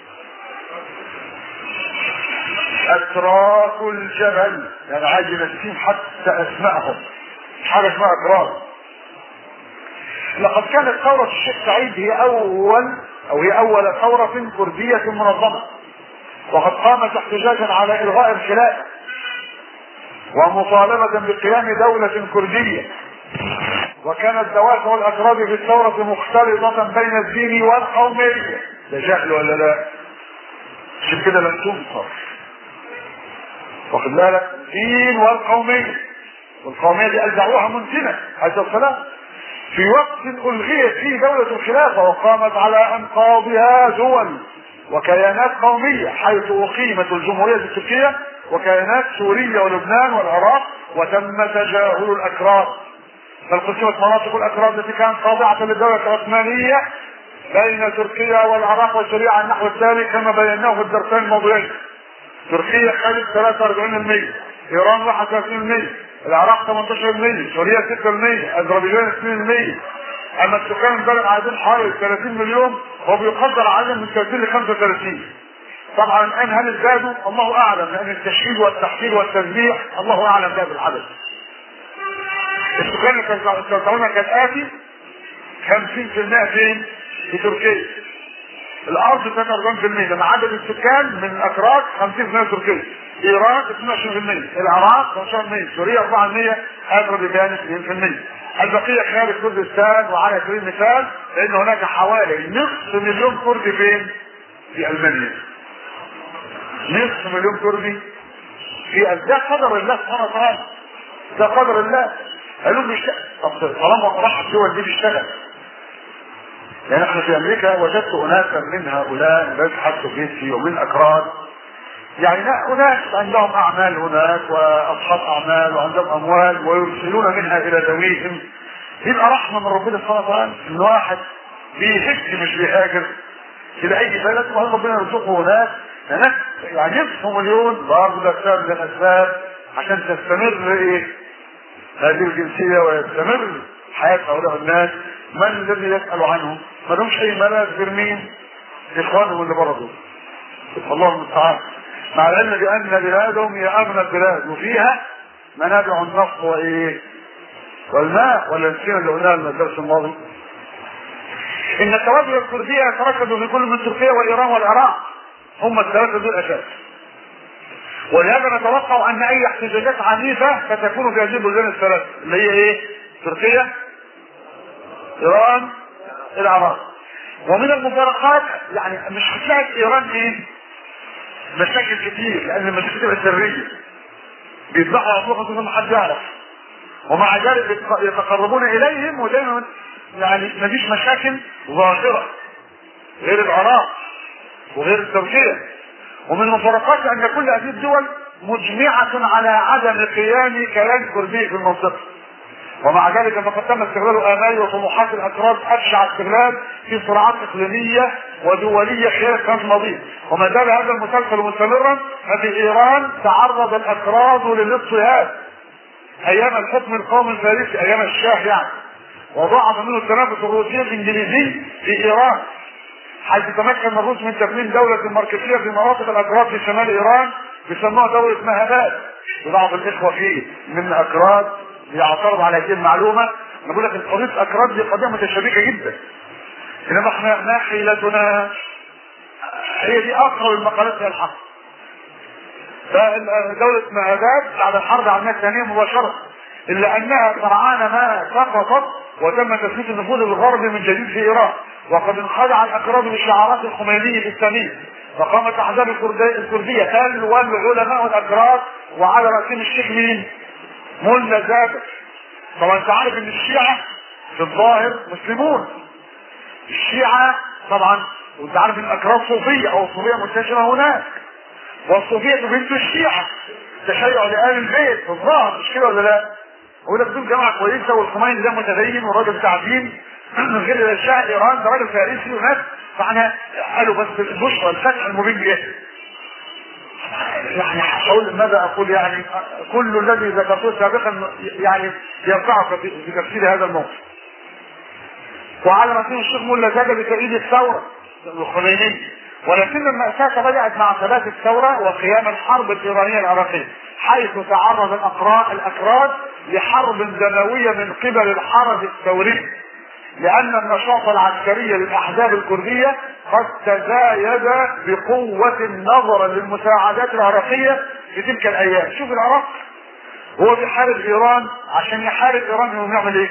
اتراك الجبل يعني عايز ينسيهم حتى اسمائهم حاجه اسمها اتراك لقد كانت ثورة الشيخ سعيد هي اول او هي اول ثورة كردية منظمة وقد قامت احتجاجا على الغاء الخلافة ومطالبة بقيام دولة كردية وكانت دوافع الاكراد في الثورة مختلطة بين الدين والقومية ده جهل ولا لا؟ عشان كده لم تنصر واخد بالك دين والقومية والقومية دي ألزعوها منتنة عليه السلام في وقت ألغيت فيه دولة الخلافة وقامت على أنقاضها دول وكيانات قومية حيث أقيمت الجمهورية التركية وكيانات سوريا ولبنان والعراق وتم تجاهل الأكراد بل قسمت مناطق الأكراد التي كانت خاضعة للدولة العثمانية بين تركيا والعراق وسوريا على النحو التالي كما بيناه في الدرسين الماضيين تركيا خدت 43% ايران 31% العراق 18% سوريا 6% اذربيجان 2% اما السكان البلد عايزين حوالي 30 مليون هو بيقدر عدد من 30 ل 35 طبعا الان هل ازدادوا الله اعلم لان التشهيد والتحليل والتسبيح الله اعلم بها بالعدد السكان اللي كانوا كالاتي 50% فين؟ في تركيا الارض 43% لما عدد السكان من الاتراك 50% تركيا ايران 22% العراق 15% سوريا 4% اذربيجان 2% البقيه خارج كردستان وعلى سبيل المثال لان هناك حوالي نصف مليون كردي فين؟ في المانيا نصف مليون كردي في ده قدر الله سبحانه وتعالى ده قدر الله قالوا بيشتغل طب طالما راح الدول دي بيشتغل لان احنا في امريكا وجدت اناسا من هؤلاء الاتحاد السوفيتي ومن اكراد يعني لا اناس عندهم اعمال هناك واصحاب اعمال وعندهم اموال ويرسلون منها الى ذويهم يبقى رحمه من ربنا سبحانه وتعالى ان واحد بيهج مش بيهاجر الى اي بلد وهل ربنا يرزقه هناك هناك يعني نصف مليون برضه ده سبب من الاسباب عشان تستمر ايه هذه الجنسيه ويستمر حياه هؤلاء الناس من الذي يسال عنهم؟ ما لهمش اي ملاذ غير مين؟ اخوانهم اللي بره دول الله المستعان مع العلم بان بلادهم هي اغنى البلاد وفيها منابع النفط وايه؟ والماء ولا نسينا اللي قلناها الدرس الماضي ان التوابل الكرديه يتركزوا في كل من تركيا وايران والعراق هم الثلاثه دول اساس ولهذا نتوقع ان اي احتجاجات عنيفه ستكون في هذه البلدان الثلاث اللي هي ايه؟ تركيا ايران العراق ومن المفارقات يعني مش هتلاقي في ايران ايه؟ مشاكل كتير لان المشاكل تبقى سريه بيذبحوا انفسهم بدون ما حد يعرف ومع ذلك يتق- يتقربون اليهم ودايما يعني مفيش مشاكل ظاهره غير العراق وغير تركيا ومن المفارقات ان كل هذه الدول مجمعه على عدم قيام كيان كردي في المنطقه ومع ذلك فقد تم استغلال امال وطموحات الاكراد ابشع استغلال في صراعات اقليميه ودوليه خلال القرن الماضي وما زال هذا المسلسل مستمرا ففي ايران تعرض الاكراد للاضطهاد ايام الحكم القومي الفارسي ايام الشاه يعني وضعف منه التنافس الروسي الانجليزي في ايران حيث تمكن الروس من تكوين دولة ماركسية في مناطق الأكراد في شمال إيران بيسموها دولة مهابات وبعض الإخوة فيه من أكراد بيعترض على هذه المعلومة أنا بقول لك إن قضية أكراد دي قضية متشابكة جدا إنما إحنا ما حيلتنا هي دي أقرب المقالات إلى الحق فدولة مهابات بعد الحرب العالمية الثانية مباشرة إلا أنها سرعان ما سقطت وتم تثبيت النفوذ الغربي من جديد في إيران وقد انخدع الأكراد بشعارات الخميني الإسلامية فقامت أحزاب الكردي- الكردية بل والعلماء الأكراد وعلى رأسهم الشيخ مين؟ ملا زادة طبعا أنت عارف إن الشيعة في الظاهر مسلمون الشيعة طبعا وانت عارف ان الاكراد صوفية او صوفية منتشرة هناك والصوفية بنت الشيعة تشيع لآل البيت في الظاهر مش كده ولا لا؟ يقول لك دول جماعة كويسة والخميني ده متدين وراجل بتاع دين غير الشاه ايران ده راجل فارسي وناس فاحنا قالوا بس البشرى الفتح المبين جه يعني اقول ماذا اقول يعني كل الذي ذكرته سابقا يعني ينفعك في في تفسير هذا الموقف وعلى رأسهم الشيخ ملا زاد بتأييد الثورة الخميني ولكن المأساة بدأت مع ثبات الثورة وقيام الحرب الإيرانية العراقية حيث تعرض الأقراء الأكراد لحرب دموية من قبل الحرس الثوري لأن النشاط العسكري للأحزاب الكردية قد تزايد بقوة نظرا للمساعدات العراقية في تلك الأيام شوف العراق هو بيحارب إيران عشان يحارب إيران يقوم يعمل إيه؟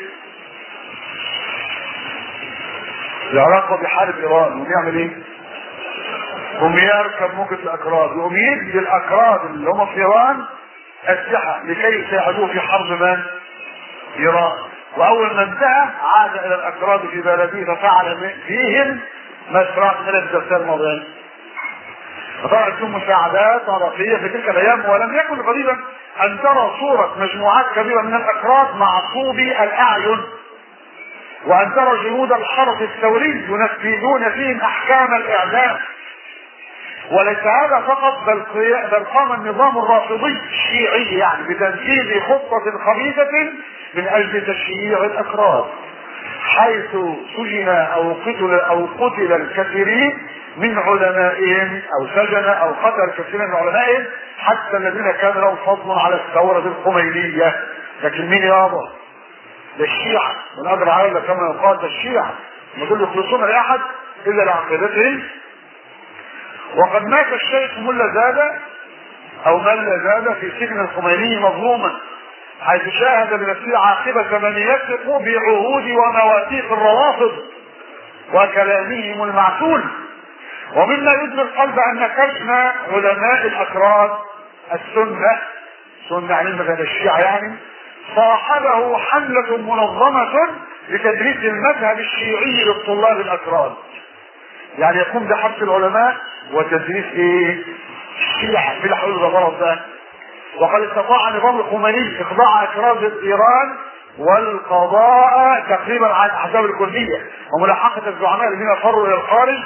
العراق هو بيحارب إيران يقوم يعمل إيه؟ يقوم يركب موجة الأكراد يقوم يدي الأكراد اللي هم في إيران أسلحة لكي يساعدوه في حرب من؟ إيران وأول ما انتهى عاد إلى الأكراد في بلده ففعل فيهم ما شرعت من الدفتر الماضيين فطبعا لهم مساعدات عراقية في تلك الأيام ولم يكن غريبا أن ترى صورة مجموعات كبيرة من الأكراد معصوبي الأعين وأن ترى جنود الحرس الثوري ينفذون فيهم أحكام الإعدام وليس هذا فقط بل قي- بل قام النظام الرافضي الشيعي يعني بتنفيذ خطة خبيثة من أجل تشييع الأكراد حيث سجن أو قتل أو قتل الكثيرين من علمائهم أو سجن أو قتل الكثيرين من علمائهم حتى الذين كان لهم فضل على الثورة الخمينية لكن مين يابا؟ ده الشيعة من أجر عائلة كما يقال ده الشيعة ما دول يخلصون لأحد إلا لعقيدتهم وقد مات الشيخ ملا زادة او ملا زادة في سجن الخميني مظلوما حيث شاهد بنفسه عاقبة من يثق بعهود ومواثيق الروافض وكلامهم المعسول ومما يدري القلب ان كشف علماء الاكراد السنة سنة يعني مثلا الشيعة يعني صاحبه حملة منظمة لتدريس المذهب الشيعي للطلاب الاكراد يعني يقوم بحبس العلماء وتدريس ايه الشيعة في الحلول الغرض ده وقد استطاع النظام الخميني اخضاع اكراد ايران والقضاء تقريبا على الاحزاب الكردية وملاحقة الزعماء الذين فروا الى الخارج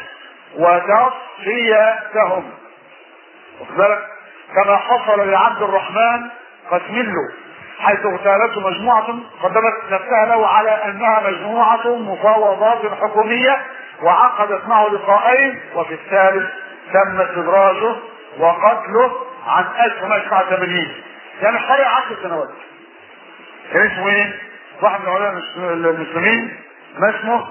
وتصفيتهم واخد بالك؟ كما حصل لعبد الرحمن قسمله حيث اغتالته مجموعة قدمت نفسها له على انها مجموعة مفاوضات حكومية وعقدت معه لقاءين وفي الثالث تم استدراجه وقتله عن 1989 يعني حوالي 10 سنوات كان اسمه ايه؟ واحد من علماء المسلمين ما اسمه؟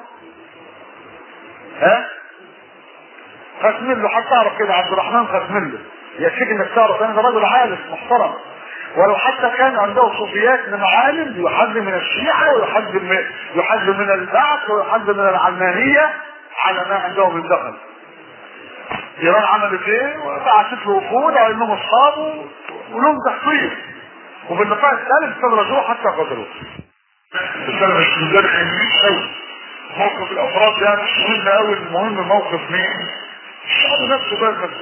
ها؟ خسمله حتى اعرف كده عبد الرحمن خسمله يكفيك انك تعرف ان ده رجل عالم محترم ولو حتى كان عنده صوفيات من عالم يحذر من الشيعة ويحذر من يحذر من البعث ويحذر من العلمانية على ما عنده من دخل ايران عملت ايه؟ وبعثت له وفود على انهم اصحابه ولهم تحقيق وفي اللقاء الثالث استدرجوه حتى قتلوه بس انا مش مدرك انجليز قوي موقف الافراد ده مش مهم قوي المهم موقف مين الشعب نفسه بقى نفسه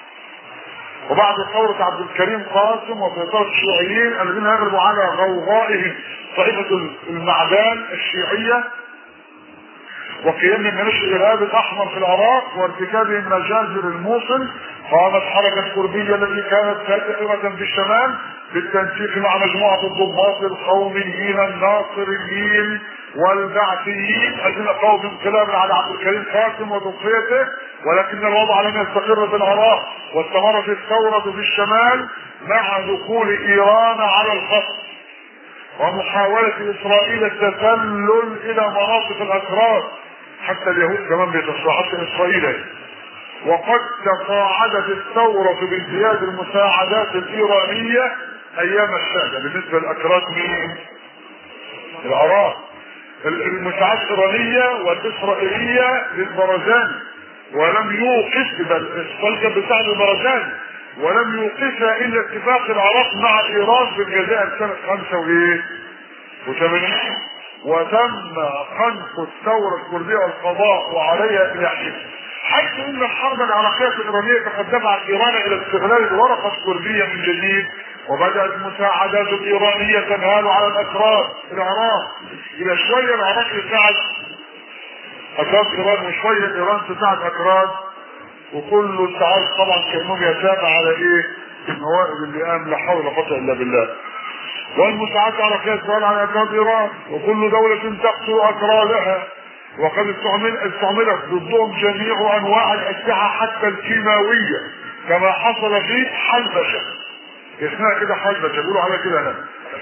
وبعد ثورة عبد الكريم قاسم وسيطرة الشيوعيين الذين يغلبوا على غوغائهم طائفة المعدان الشيعية وقيام منش الارهاب الاحمر في العراق وارتكابهم مجازر الموصل قامت حركة كردية التي كانت سائرة في الشمال بالتنسيق مع مجموعة الضباط القوميين الناصريين والبعثيين الذين قاموا بانقلاب على عبد الكريم قاسم وتصفيته ولكن الوضع لم يستقر في العراق واستمرت الثورة في الشمال مع دخول ايران على الخط ومحاولة اسرائيل التسلل الى مناطق الاكراد حتى اليهود كمان بيتصلوا حتى اسرائيل وقد تصاعدت الثورة بازدياد المساعدات الايرانية ايام الشهدة بالنسبة للاكراد مين؟ العراق المساعدات الايرانية والاسرائيلية للبرزاني ولم يوقف بل اسرائيل بتاع البرزاني ولم يوقفها الا اتفاق العراق مع ايران في الجزائر سنة خمسة وايه؟ وثمانين وتم خنق الثورة الكردية والقضاء وعليها الى حيث ان الحرب العراقية الايرانية قد دفعت ايران الى استغلال الورقة الكردية من جديد وبدأت المساعدات الإيرانية تنهال على الأكراد في العراق إلى شوية العراق يساعد أكراد إيران وشوية إيران تساعد أكراد وكله أنت عارف طبعا كأنهم يتابع على إيه النوائب اللي قام لا حول ولا قوة إلا بالله والمساعدة على قياس إسرائيل على أكراد إيران وكل دولة تقتل أكرادها وقد استعمل استعملت ضدهم جميع أنواع الأسلحة حتى الكيماوية كما حصل في حلبشة اسمها كده حلبجة بيقولوا عليها كده هنا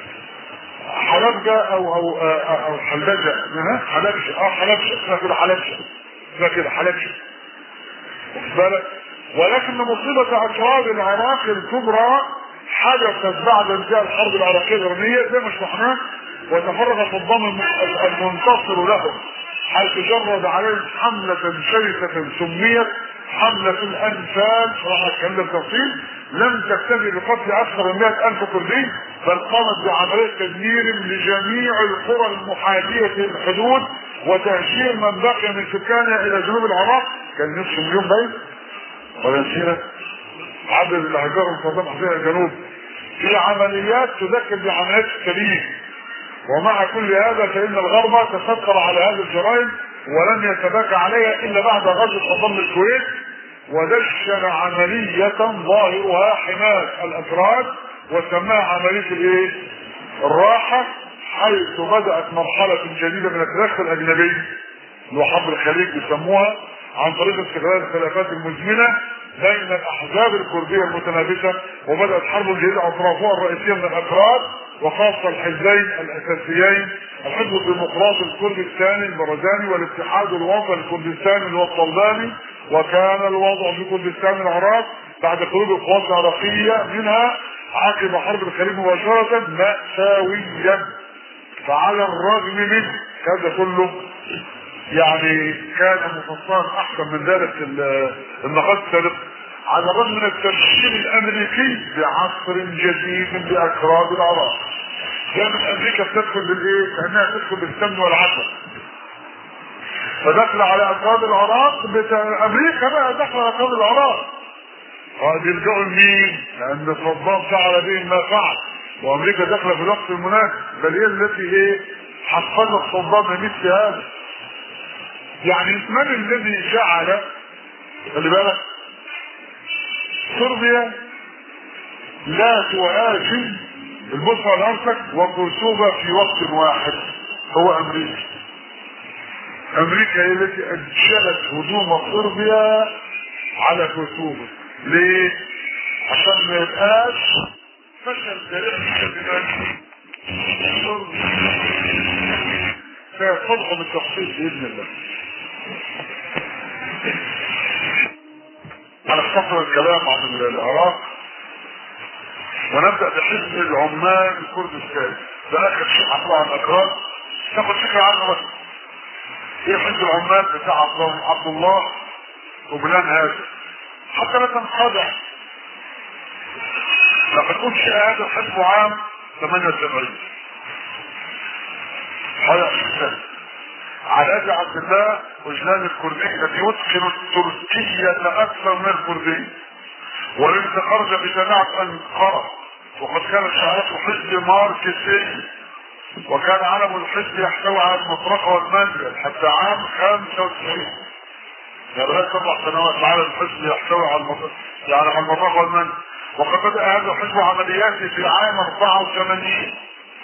حلبجة او او او حلبجة حلبجة اه حلبجة اسمها كده حلبجة اسمها كده حلبجة بالك ولكن مصيبة أكراد العراق الكبرى حدثت بعد انتهاء الحرب العراقية الإيرانية زي ما شرحناه وتفرغ صدام المنتصر لهم حيث جرد عليهم حملة شرسة سميت حملة الأنفال راح أتكلم بالتفصيل لم تكتفي بقتل أكثر من 100 ألف كردي بل قامت بعملية تدمير لجميع القرى المحاذية للحدود وتهجير من بقي من سكانها إلى جنوب العراق كان نصف مليون باين ولا نسينا عدد الأحجار المصدمة حسين الجنوب في عمليات تذكر بعمليات السبيل ومع كل هذا فإن الغرب تستر على هذه الجرائم ولم يتباكى عليها إلا بعد غزو صدام الكويت ودشن عملية ظاهرها حماية الأفراد وسماها عملية الايه؟ الراحة حيث بدأت مرحلة جديدة من التدخل الأجنبي اللي هو حرب الخليج بيسموها عن طريق استغلال الخلافات المزمنة بين الأحزاب الكردية المتنافسة وبدأت حرب جديدة أطرافها الرئيسية من الأكراد وخاصة الحزبين الأساسيين الحزب الديمقراطي الكردي الثاني البرزاني والاتحاد الوطني الكردستاني اللي هو الطلباني وكان الوضع في كردستان العراق بعد خروج القوات العراقية منها عقب حرب الخليج مباشرة مأساويا فعلى الرغم من هذا كله يعني كان مفصلا احسن من ذلك النقاط السابقة على الرغم من التبشير الامريكي بعصر جديد باكراد العراق كانت امريكا بتدخل بالايه؟ كانها تدخل بالسمن والعسل فدخل على اكراد العراق بتا... امريكا بقى دخل على اكراد العراق قد يلجأوا لمين؟ لان صدام فعل بهم ما فعل وامريكا داخله في الوقت المناسب بل هي التي ايه؟ حفظت صدام مثل هذا يعني من الذي جعل خلي بالك صربيا لا تواجه البصرة والأرسك وكرسوبة في وقت واحد هو أمريكا أمريكا هي التي أنشأت هجوم صربيا على كرسوبة ليه؟ عشان ما يبقاش فشل تاريخ بمن سيصدق بالتخصيص بإذن الله هنختصر الكلام عن العراق ونبدا بحزب العمال الكردستاني ده اخر شيء هنطلع عن الاكراد تاخد فكره عنه بس ايه حزب العمال بتاع عبد الله عبد الله وبلان هذا حتى لا تنخدع لقد انشئ هذا الحزب عام 78 حوالي 20 سنه على يد عبد الله وجلان الكردي الذي يتقن التركية أكثر من الكردي والذي خرج بجماعة أنقرة وقد كان شعارته حزب ماركسي وكان علم الحزب يحتوي على المطرقة والمنزل حتى عام 95 يعني بقى سبع سنوات علم الحزب يحتوي على المطرقة يعني على المطرقة والمنزل وقد بدأ هذا الحزب عملياته في عام 84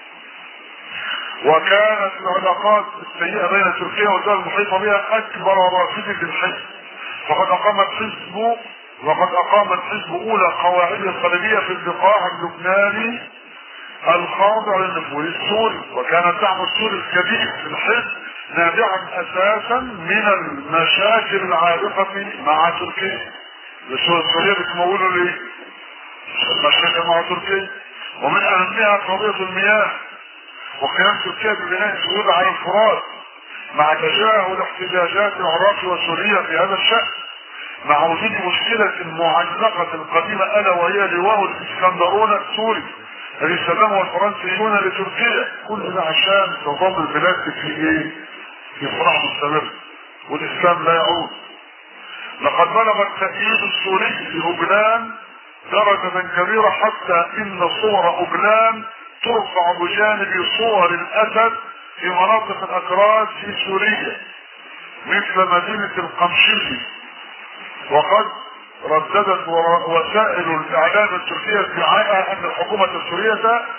وكانت العلاقات السيئة بين تركيا والدول المحيطة بها أكبر رافد للحزب وقد أقام الحزب وقد أقام الحزب أولى قواعد الصليبية في البقاع اللبناني الخاضع للنفوذ السوري وكان الدعم السوري الكبير في الحزب نابعا أساسا من المشاكل العالقة مع تركيا السورية السورية بتمولوا ليه؟ المشاكل مع تركيا ومن أهمها قضية المياه وقيام تركيا ببناء سهول على الفرات مع تجاهل احتجاجات العراق وسوريا في هذا الشأن مع وجود مشكلة معلقة قديمة ألا وهي لواء الإسكندرون السوري الذي سلمه الفرنسيون لتركيا كل ده عشان تظل البلاد في ايه؟ في صراع مستمر والإسلام لا يعود لقد بلغ التأييد السوري في أوجلان درجة كبيرة حتى إن صور أوجلان ترفع بجانب صور الاسد في مناطق الاكراد في سوريا مثل مدينة القمشلي وقد رددت وسائل الاعلام التركية ادعاء ان الحكومة السورية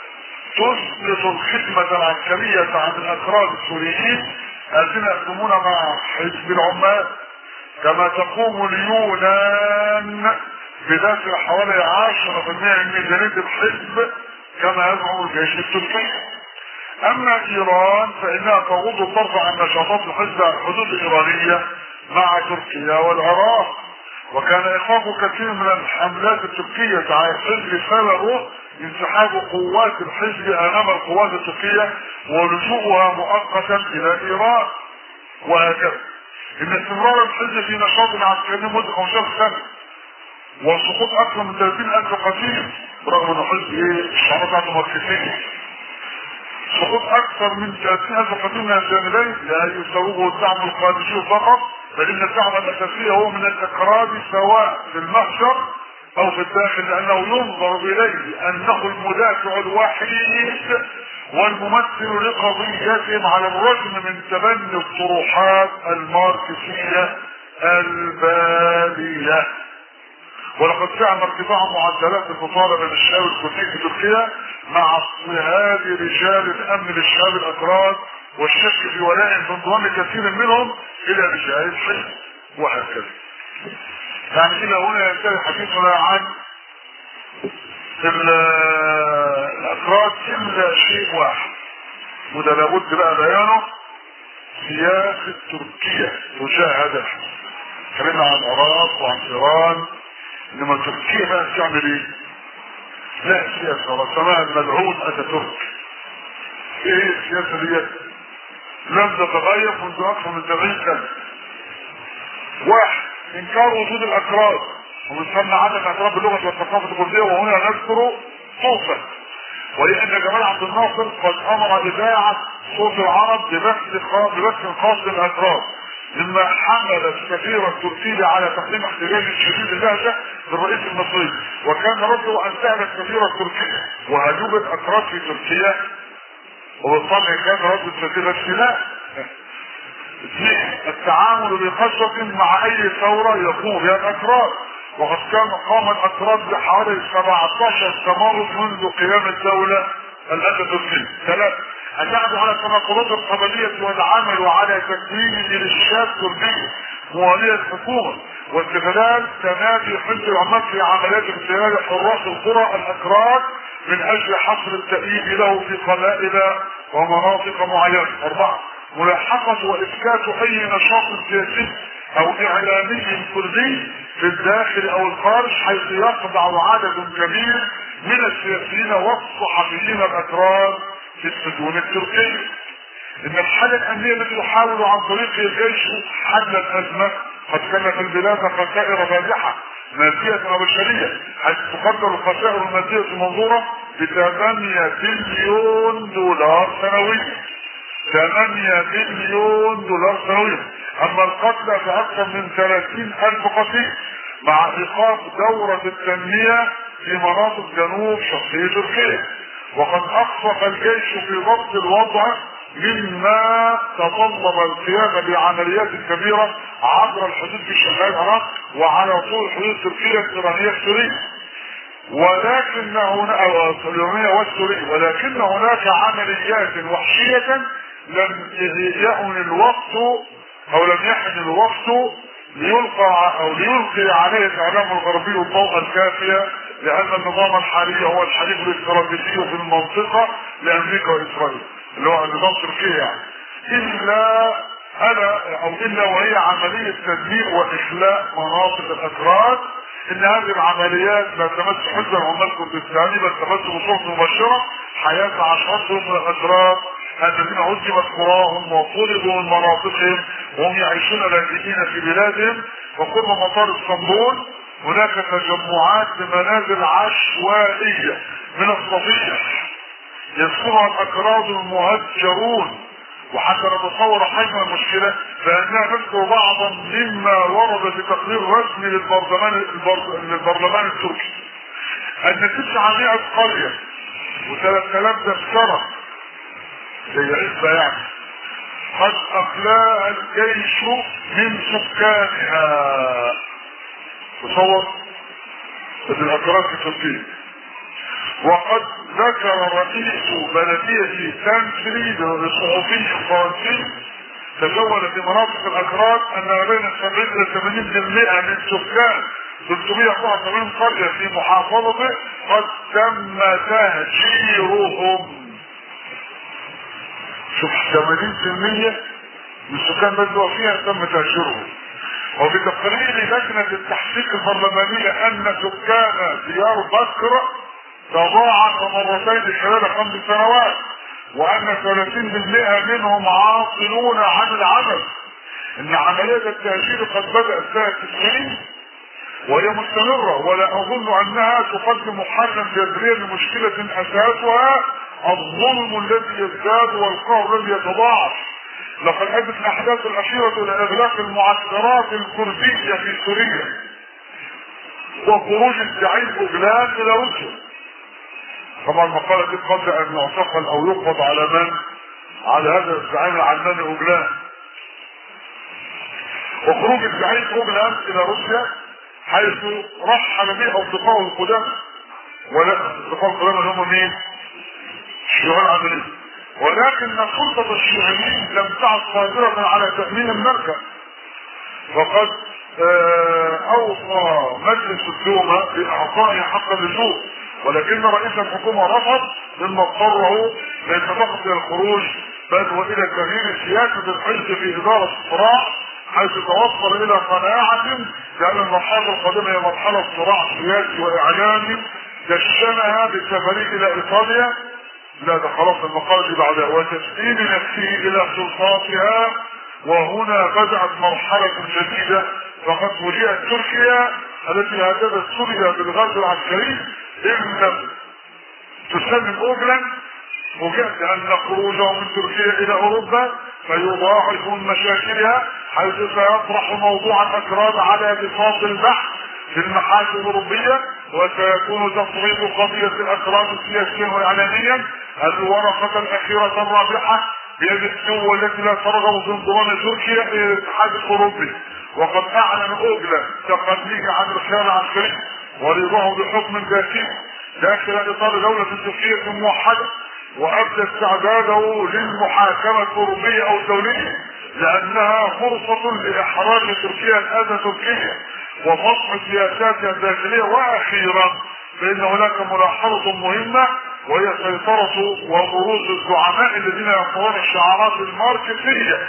تسلط الخدمة العسكرية عن الاكراد السوريين الذين يخدمون مع حزب العمال كما تقوم اليونان بدافع حوالي 10% من ميزانية الحزب كما يزعم الجيش التركي اما ايران فانها تغض الطرف عن نشاطات الحزب على الحدود الايرانيه مع تركيا والعراق وكان ايقاف كثير من الحملات التركيه على الحزب سببه انسحاب قوات الحزب امام القوات التركيه ولجوءها مؤقتا الى ايران وهكذا ان استمرار الحزب في نشاط عسكري لمده 15 سنه وسقوط اكثر من 30 الف قتيل برغم ان حزب ايه الشعارات بتاعته ماركسيه سقوط اكثر من 30 الف قتيل من الجانبين لا يسوغه الدعم الخارجي فقط فان الدعم الاساسي هو من الاكراد سواء في المحشر او في الداخل لانه ينظر اليه انه المدافع الوحيد والممثل لقضيتهم على الرغم من تبني الطروحات الماركسيه الباليه ولقد زعم ارتفاع معدلات البطاله بين الشباب الكردي في تركيا مع اضطهاد رجال الامن للشباب الاكراد والشك في ولائهم في انضمام كثير منهم الى رجال الحزب وهكذا. يعني الى هنا ينتهي حديثنا عن الاكراد الا شيء واحد وده لابد بقى بيانه سياسه تركيا تجاه هذا الحزب. اتكلمنا عن العراق وعن ايران انما تركيا بقى تعمل ايه؟ لا سياسة رسمها الملعون اتاتورك ايه السياسة ديت؟ لم تتغير منذ اكثر من 70 سنة واحد انكار وجود الاكراد ومن ثم عدم الاعتراف باللغة والثقافة الكردية وهنا نذكر صوتا ولان جمال عبد الناصر قد امر اذاعة صوت العرب ببث خاص ببث خاص للاكراد مما حمل السفير التركي على تقديم احتجاج شديد اللهجه للرئيس المصري وكان رده ان سال السفير التركي وهل يوجد اكراد في تركيا وبالطبع كان رد السفير لا اثنين التعامل بقسوة مع اي ثورة يقوم بها الاكراد وقد كان قام الاكراد بحوالي 17 تمرد منذ قيام الدولة الاتاتوركية ثلاثة أن يعمل على التناقضات القبلية والعمل على تكوين ميليشيات كردية موالية الحكومة واستغلال تنادي حزب العمال في عمليات اغتيال حراس القرى الأكراد من أجل حصر التأييد له في قبائل ومناطق معينة أربعة ملاحقة وإسكات أي نشاط سياسي او اعلامي كردي في الداخل او الخارج حيث يخضع عدد كبير من السياسيين والصحفيين الاتراك في السجون التركيه ان الحالة الامنية التي يحاول عن طريق الجيش حل الازمة قد كان في البلاد خسائر فادحة مادية وبشرية حيث تقدر الخسائر المادية المنظورة ب 8 بليون دولار سنويا 8 بليون دولار سنويا اما القتلى فاكثر من 30 الف قتيل مع ايقاف دورة التنمية في مناطق جنوب شرقي تركيا وقد اخفق الجيش في ضبط الوضع مما تطلب القيام بعمليات كبيرة عبر الحدود في شمال العراق وعلى طول الحدود التركية الإيرانية السورية ولكن هناك الإيرانية والسورية ولكن هناك عمليات وحشية لم يأن الوقت أو لم يحن الوقت ليلقى أو ليلقي عليه الإعلام الغربي الضوء الكافية لأن النظام الحالي هو الحليف الاستراتيجي في المنطقة لأمريكا وإسرائيل اللي هو نظام تركيا يعني الا انا او الا وهي عملية تدمير واخلاء مناطق الاتراك ان هذه العمليات لا تمس حزب العمال الكردستاني بل تمس بصوره مباشرة حياة عشرات من الاتراك الذين هزمت قراهم وطردوا من مناطقهم وهم يعيشون لاجئين في بلادهم وقرب مطار اسطنبول هناك تجمعات بمنازل عشوائية من الصفيح يذكرها الاكراد المهجرون وحتى نتصور حجم المشكلة فاننا نذكر بعضا مما ورد في تقرير رسمي للبرلمان للبرلمان التركي ان 900 قرية و3000 تذكرة زي عزبة يعني قد اخلاها الجيش من سكانها تصور الاكراد في تركيا وقد ذكر رئيس بلدية تانسري للصحفي الفرنسي تجول في مناطق الاكراد ان ما بين 70 الى 80% من سكان 384 قرية في محافظته قد تم تهجيرهم شوف 80% من السكان بدوا فيها تم تهجيرهم وبتقرير لجنة التحقيق البرلمانية ان سكان ديار بكر تضاعف مرتين خلال خمس سنوات وان 30% منهم عاطلون عن العمل ان عملية التهجير قد بدأت سنة 90 وهي مستمرة ولا اظن انها تقدم حلا جذريا لمشكلة اساسها الظلم الذي يزداد والقهر الذي يتضاعف لقد ادت الاحداث الاخيرة الى اغلاق المعسكرات الكردية في سوريا وخروج الزعيم اوغلان الى روسيا طبعا المقالة دي قبل ان يعتقل او يقبض على من على هذا الزعيم العلماني اوغلان وخروج الزعيم اوغلان الى روسيا حيث رحل به اصدقائه القدامى ولا اصدقائه القدامى اللي هم مين؟ الشيوعيين العاملين ولكن السلطة الشيوعيين لم تعد قادرة على تأمين المركز فقد اوصى مجلس الدومة باعطائه حق اللجوء ولكن رئيس الحكومة رفض مما اضطره ليس فقط الى الخروج بل والى تغيير سياسة الحزب في ادارة الصراع حيث توصل الى قناعة بان المرحلة القادمة هي مرحلة صراع سياسي واعلامي دشنها بالسفرية الى ايطاليا لا ده خلاص المقالة دي بعدها وتسليم نفسه الى سلطاتها وهنا بدأت مرحلة جديدة فقد فوجئت تركيا التي هددت سوريا بالغزو العسكري ان لم تسلم اوغلاند فوجئت ان خروجه من تركيا الى اوروبا فيضاعف من مشاكلها حيث سيطرح موضوع الاكراد على بساط البحث في المحاكم الاوروبيه وسيكون تصويت قضيه الاكراد سياسيا واعلاميا الورقه الاخيره الرابحه بيد الدول التي لا ترغب في انضمام تركيا الى الاتحاد الاوروبي وقد اعلن اوغلا تقدمه عن الخيار العسكري ورضاه بحكم ذاتي داخل اطار دولة تركية موحدة وابدى استعداده للمحاكمة الاوروبية او الدولية لانها فرصة لاحراج تركيا الاذى تركيا وفصل سياساتها الداخلية واخيرا فان هناك ملاحظة مهمة وهي سيطرة وبروز الزعماء الذين يقوون الشعارات الماركسية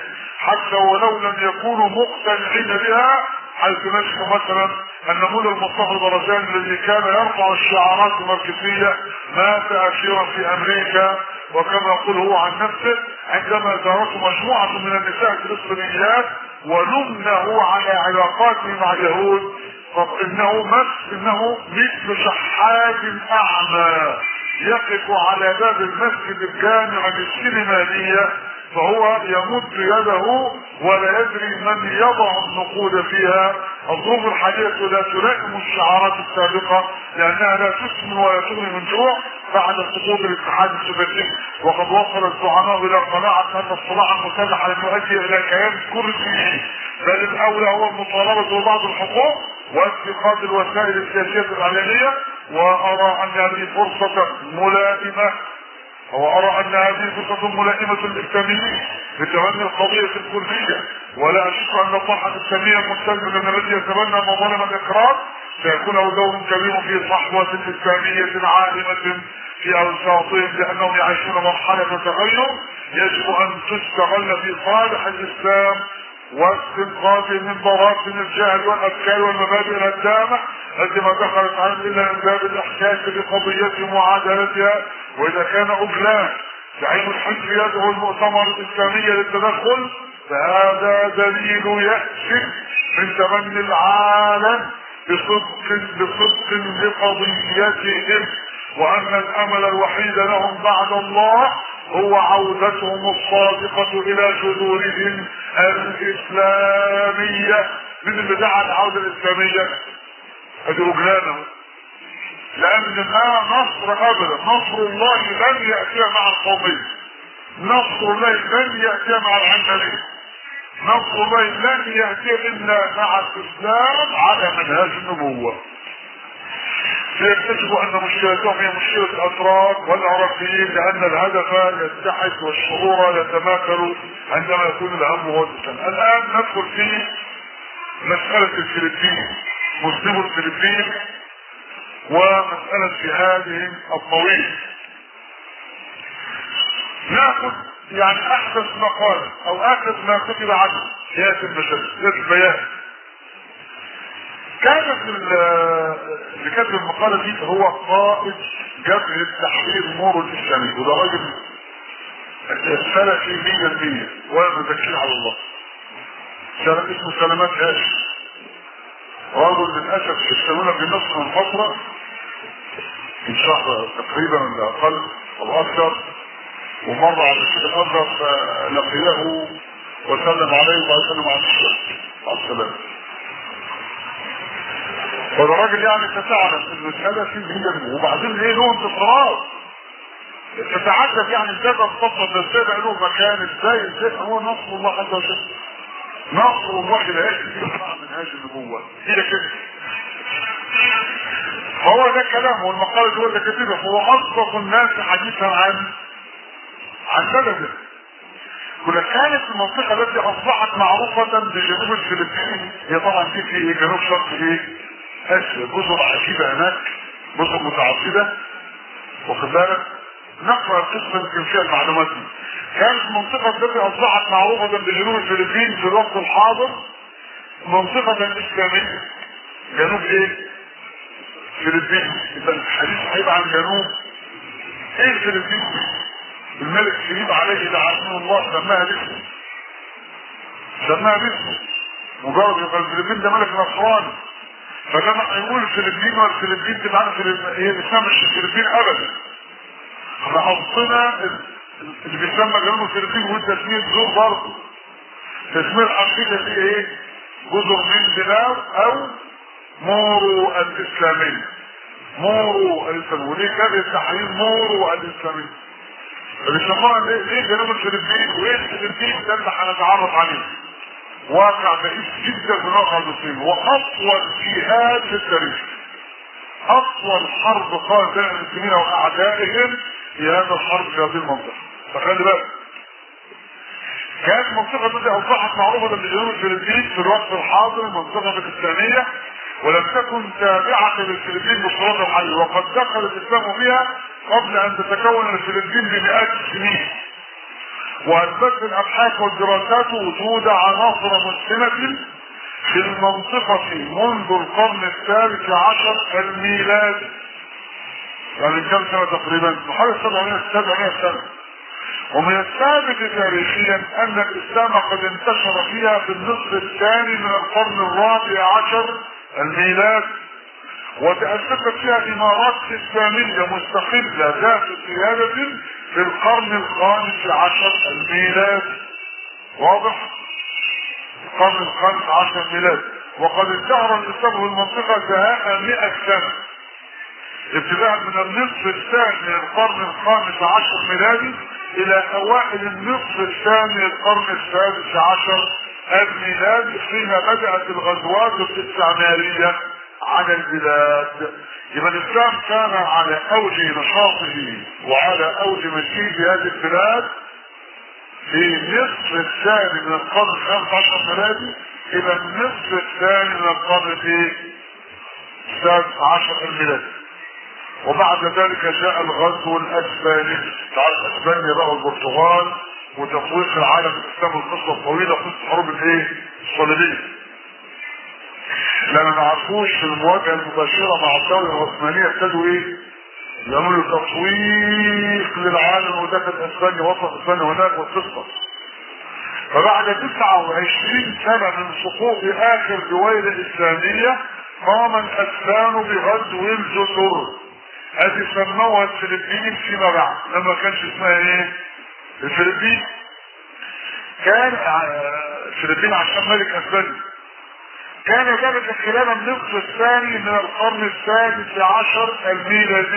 حتى ولو لم يكونوا مقتنعين بها حيث نجد مثلا النموذج المصطفى البرزاني الذي كان يرفع الشعارات الماركسيه مات اخيرا في امريكا وكما يقول هو عن نفسه عندما زارته مجموعه من النساء الفلسطينيات ولمنه على علاقاته مع اليهود فانه مس انه مثل شحات اعمى يقف على باب المسجد الجامع للسينمائيه فهو يمد يده ولا يدري من يضع النقود فيها الظروف الحالية لا تلائم الشعارات السابقة لأنها لا تسمن ولا تغني من جوع بعد سقوط الاتحاد السوفيتي وقد وصل الزعماء إلى قناعة أن الصراع المسلح لن يؤدي إلى كيان كردي بل الأولى هو المطالبة ببعض الحقوق واتخاذ الوسائل السياسية الإعلامية وأرى أن هذه فرصة ملائمة وارى ان هذه فرصه ملائمه للاسلاميين لتبني القضيه الكرديه ولا اشك ان الطرح الاسلامي المستلزم الذي يتبنى مظالم الاقرار سيكون له دور كبير في صحوه اسلاميه عالمه في اوساطهم لانهم يعيشون مرحله تغير يجب ان تستغل في صالح الاسلام واستنقاذ من براثن الجهل والافكار والمبادئ الهدامه التي ما دخلت عنهم الا من باب الاحساس بقضيتهم وعدالتها واذا كان اجلان زعيم الحزب يدعو المؤتمر الاسلامي للتدخل فهذا دليل يأس من تبني العالم بصدق بصدق لقضيتهم وان الامل الوحيد لهم بعد الله هو عودتهم الصادقة الى جذورهم الاسلامية من اللي دعا العودة الاسلامية ادي اجلانه لان ما نصر ابدا نصر الله لن يأتي مع القومية نصر الله لن يأتي مع العنجلية نصر الله لن يأتي الا مع الاسلام على منهاج النبوة ليكتشفوا ان مشكلتهم هي مشكلة الاتراك والعراقيين لان الهدف يتحد والشعور يتماثل عندما يكون الهم هو الاسلام الان ندخل في مسألة الفلبين مسلم الفلبين ومسألة جهادهم الطويل ناخذ يعني احدث ما قال او اخر ما كتب عنه سياسة المشاهد سياسة البيان كان اللي كتب المقالة دي هو قائد جبهة تحرير مور الإسلامي وده راجل سلفي مية المية ولا متكلم على الله سلف اسمه سلامات هاشم رجل للأسف يشتغلون في مصر من فترة من شهر تقريبا ولا أقل أو أكثر ومر على الشيخ الأزهر فلقيه وسلم عليه وبعد سلم على الشيخ على السلامة فالراجل يعني تتعلم المسألة في هي وبعدين ايه له انتصارات تتعجب يعني ازاي بنفضل ده ازاي بقى له مكان ازاي ازاي هو نصر الله عز وجل نصر الله لا يأتي مع منهاج النبوة هي كده هو ده كلام والمقالة هو اللي كتبه هو أصدق الناس حديثا عن عن بلده كنا كانت المنطقة التي أصبحت معروفة بجنوب الفلبين هي طبعا دي في جنوب شرق ايه؟ اسيا جزر عجيبة هناك جزر متعددة واخد بالك نقرا القصه يمكن فيها المعلومات دي كانت المنطقه التي اصبحت معروفه بجنوب الفلبين في الوقت الحاضر منطقه اسلاميه جنوب ايه؟ فلبين يبقى الحديث هيبقى عن جنوب ايه الفلبين؟ الملك فيليب عليه لعنه الله سماها باسمه سماها باسمه مجرد يبقى الفلبين ده ملك نصراني فلما يقول الفلبين والفلبين تبقى هي اسمها مش الفلبين ابدا احنا حطينا اللي بيسمى جنوب الفلبين والتسمية جزر برضه تسمية الحقيقة دي ايه؟ جزر من دينار او مورو الاسلامية مورو الاسلامية وليه كان التحرير مورو الاسلامية بيسموها ليه جنوب الفلبين وايه الفلبين ده اللي هنتعرف عليه واقع بعيد جدا في الواقع المسلم واطول جهاد في التاريخ اطول حرب قامت بين المسلمين واعدائهم في هذا الحرب في هذه المنطقه فخلي بالك كانت المنطقه التي اصبحت معروفه بجنوب الفلبين في الوقت الحاضر المنطقه الاسلاميه ولم تكن تابعه للفلبين بصوره الحي وقد دخل الاسلام فيها قبل ان تتكون الفلبين بمئات السنين واثبتت الابحاث والدراسات وجود عناصر مسلمه في المنطقة منذ القرن الثالث عشر الميلادي يعني كم سنة تقريبا؟ حوالي 700 700 سنة ومن الثابت تاريخيا ان الاسلام قد انتشر فيها في النصف الثاني من القرن الرابع عشر الميلاد وتأسست فيها امارات اسلامية مستقلة ذات قيادة في القرن الخامس عشر الميلاد واضح؟ القرن الخامس عشر ميلاد وقد ازدهر الاسلام في المنطقة دهاء 100 سنة ابتداء من النصف الثاني من القرن الخامس عشر ميلادي الى اوائل النصف الثاني من القرن السادس عشر الميلادي حين بدأت الغزوات الاستعمارية على البلاد يبقى الاسلام كان على اوج نشاطه وعلى اوج مجيء هذه البلاد في النصف الثاني من القرن الخامس عشر ميلادي الى النصف الثاني من القرن السادس عشر الميلادي وبعد ذلك جاء الغزو الاسباني تعال اسبانيا بقى والبرتغال وتفويق العالم الاسلامي القصه الطويله قصه حروب الايه؟ الصليبيه. لان ما عرفوش في المواجهه المباشره مع الدوله العثمانيه ابتدوا ايه؟ يعملوا تفويق للعالم ودخل اسبانيا وصل اسبانيا هناك والقصه. فبعد 29 سنه من سقوط اخر دويله اسلاميه قام الاسبان بغزو الجزر هذه سموها الفلبين فيما بعد لما كانش اسمها ايه الفلبين كان الفلبين عشان ملك اسبانيا كان ذلك خلال النصف الثاني من القرن السادس عشر الميلادي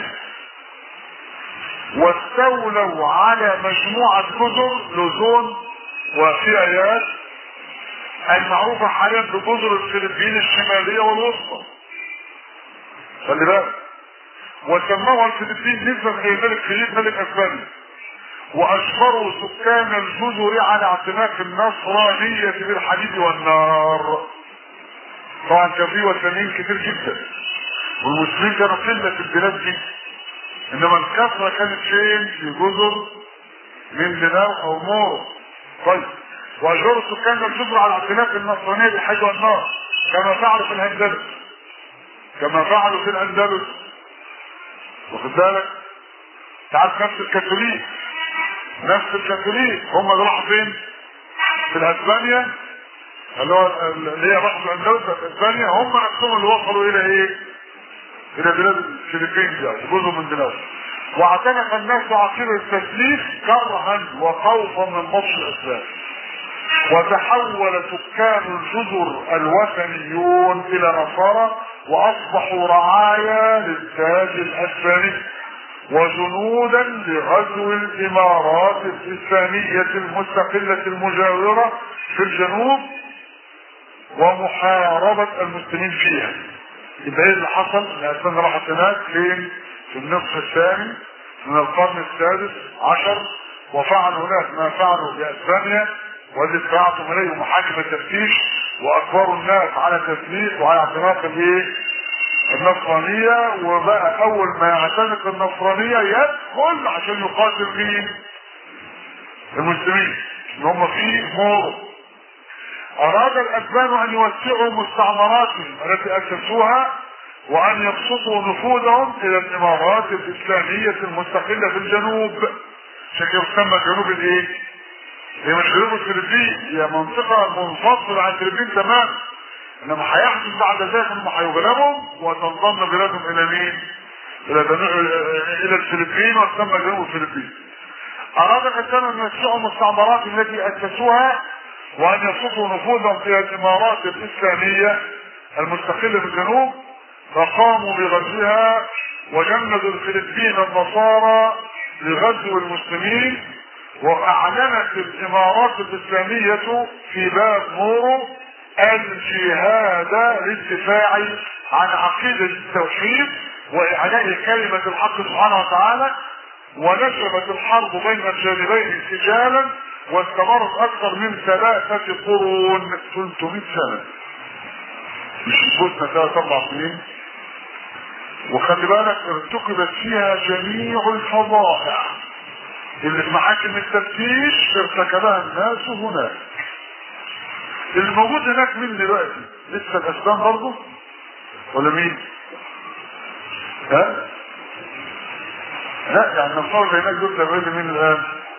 واستولوا على مجموعة جزر لزون وفي ايات المعروفة حاليا بجزر الفلبين الشمالية والوسطى خلي بالك وسموها الفلبين نسبة الى ملك فيليب ملك اسبانيا واجبروا سكان الجزر على اعتناق النصرانية بالحديد والنار طبعا كان في وثنيين كتير جدا والمسلمين كانوا قلة في البلاد دي انما الكثرة كانت فين في جزر من دينار او مورو طيب واجبروا سكان الجزر على اعتناق النصرانية بالحديد والنار كما فعلوا في الاندلس كما فعلوا في الاندلس واخد بالك تعرف نفس الكاثوليك نفس الكاثوليك هم اللي راحوا فين في اسبانيا اللي هو اللي هي راحوا في الاندلس في اسبانيا هم نفسهم اللي وصلوا الى ايه الى بلاد الفلبين دي جزء من بلاد واعتنق الناس عقيدة التسليف كرها وخوفا من بطش الاسلام وتحول سكان الجزر الوثنيون الى نصارى واصبحوا رعايا للتاج الاسباني وجنودا لغزو الامارات الاسلامية المستقلة المجاورة في الجنوب ومحاربة المسلمين فيها يبقى ايه اللي حصل؟ الاسبان راحت هناك فين؟ في النصف الثاني من القرن السادس عشر وفعلوا هناك ما فعلوا باسبانيا واللي اتبعتم اليه محاكم التفتيش واجبروا الناس على التسليم وعلى اعتناق الايه؟ النصرانية وبقى اول ما يعتنق النصرانية يدخل عشان يقاتل مين؟ المسلمين اللي هم في مورو اراد الاسبان ان يوسعوا مستعمراتهم التي اسسوها وان يبسطوا نفوذهم الى الامارات الاسلامية المستقلة في الجنوب عشان كده تسمى جنوب الايه؟ هي مش جنوب الفلبين هي منطقة منفصلة عن الفلبين تماما انما هيحدث بعد ذلك انهم هيغلبوا وتنضم بلادهم الى مين؟ الى الى الفلبين وتسمى جنوب الفلبين. اراد الاسلام ان يوسعوا المستعمرات التي اسسوها وان يبسطوا نفوذهم الى الامارات الاسلاميه المستقله في الجنوب فقاموا بغزوها وجندوا الفلبين النصارى لغزو المسلمين واعلنت الامارات الاسلاميه في باب مورو الجهاد للدفاع عن عقيدة التوحيد وإعلاء كلمة الحق سبحانه وتعالى ونشبت الحرب بين الجانبين سجالا واستمرت أكثر من ثلاثة قرون 300 سنة مش بوسنا ثلاث أربع سنين وخلي بالك ارتكبت فيها جميع الفظائع اللي في محاكم التفتيش ارتكبها الناس هناك الموجود هناك مين دلوقتي لسه الاسبان برضه ولا مين ها لا يعني النصارى اللي هناك دول تبعين مين الان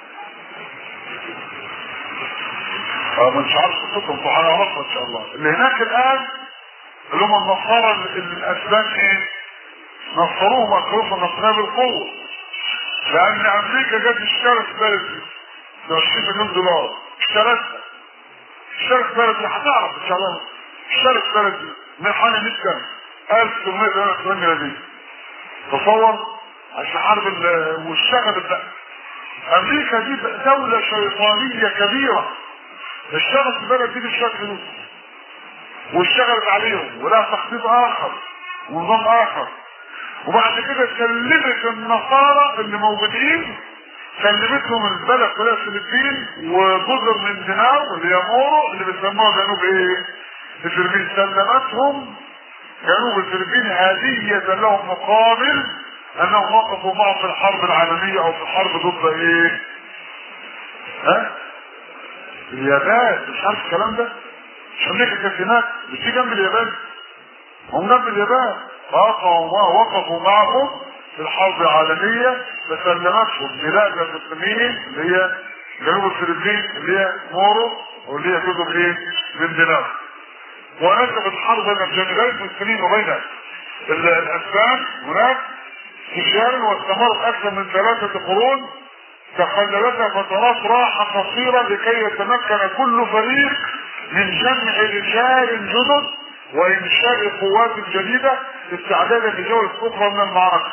اه ما انتش عارف قصتهم فهنعرفها ان شاء الله اللي هناك الان اللي هم النصارى الاسبان ايه نصروهم اخروهم النصرانيه بالقوه لان امريكا جت اشترت بلدي ب 20 مليون دولار اشترتها اشترت بلدي هتعرف ان شاء الله اشترت بلدي من حوالي 100 سنه 1888 دي تصور عشان حرب ال- واشتغلت بقى امريكا دي دولة شيطانية كبيرة اشتغلت البلد دي بالشكل ده واشتغلت عليهم ولها تخطيط اخر ونظام اخر وبعد كده سلمت النصارى اللي موجودين سلمتهم البلد كلها فلسطين وجزر من دينار اللي هي مورو اللي بيسموها جنوب ايه؟ الفلبين سلمتهم جنوب الفلبين هدية لهم مقابل انهم وقفوا معهم في الحرب العالمية او في الحرب ضد ايه؟ ها؟ اليابان مش عارف الكلام ده؟ مش امريكا كانت هناك مش دي جنب اليابان؟ هم جنب اليابان وقفوا ما وقفوا معهم في الحرب العالمية فسلمتهم بلاد المسلمين اللي هي جنوب الفلبين اللي هي مورو واللي هي جزر ايه؟ من دينار ونشبت حرب بين الجانبين المسلمين وبين ال- الاسبان هناك سجال واستمرت اكثر من ثلاثة قرون تخللتها فترات راحة قصيرة لكي يتمكن كل فريق من جمع رجال جدد وانشاء قوات جديدة استعدادا لجولة اخرى من المعركة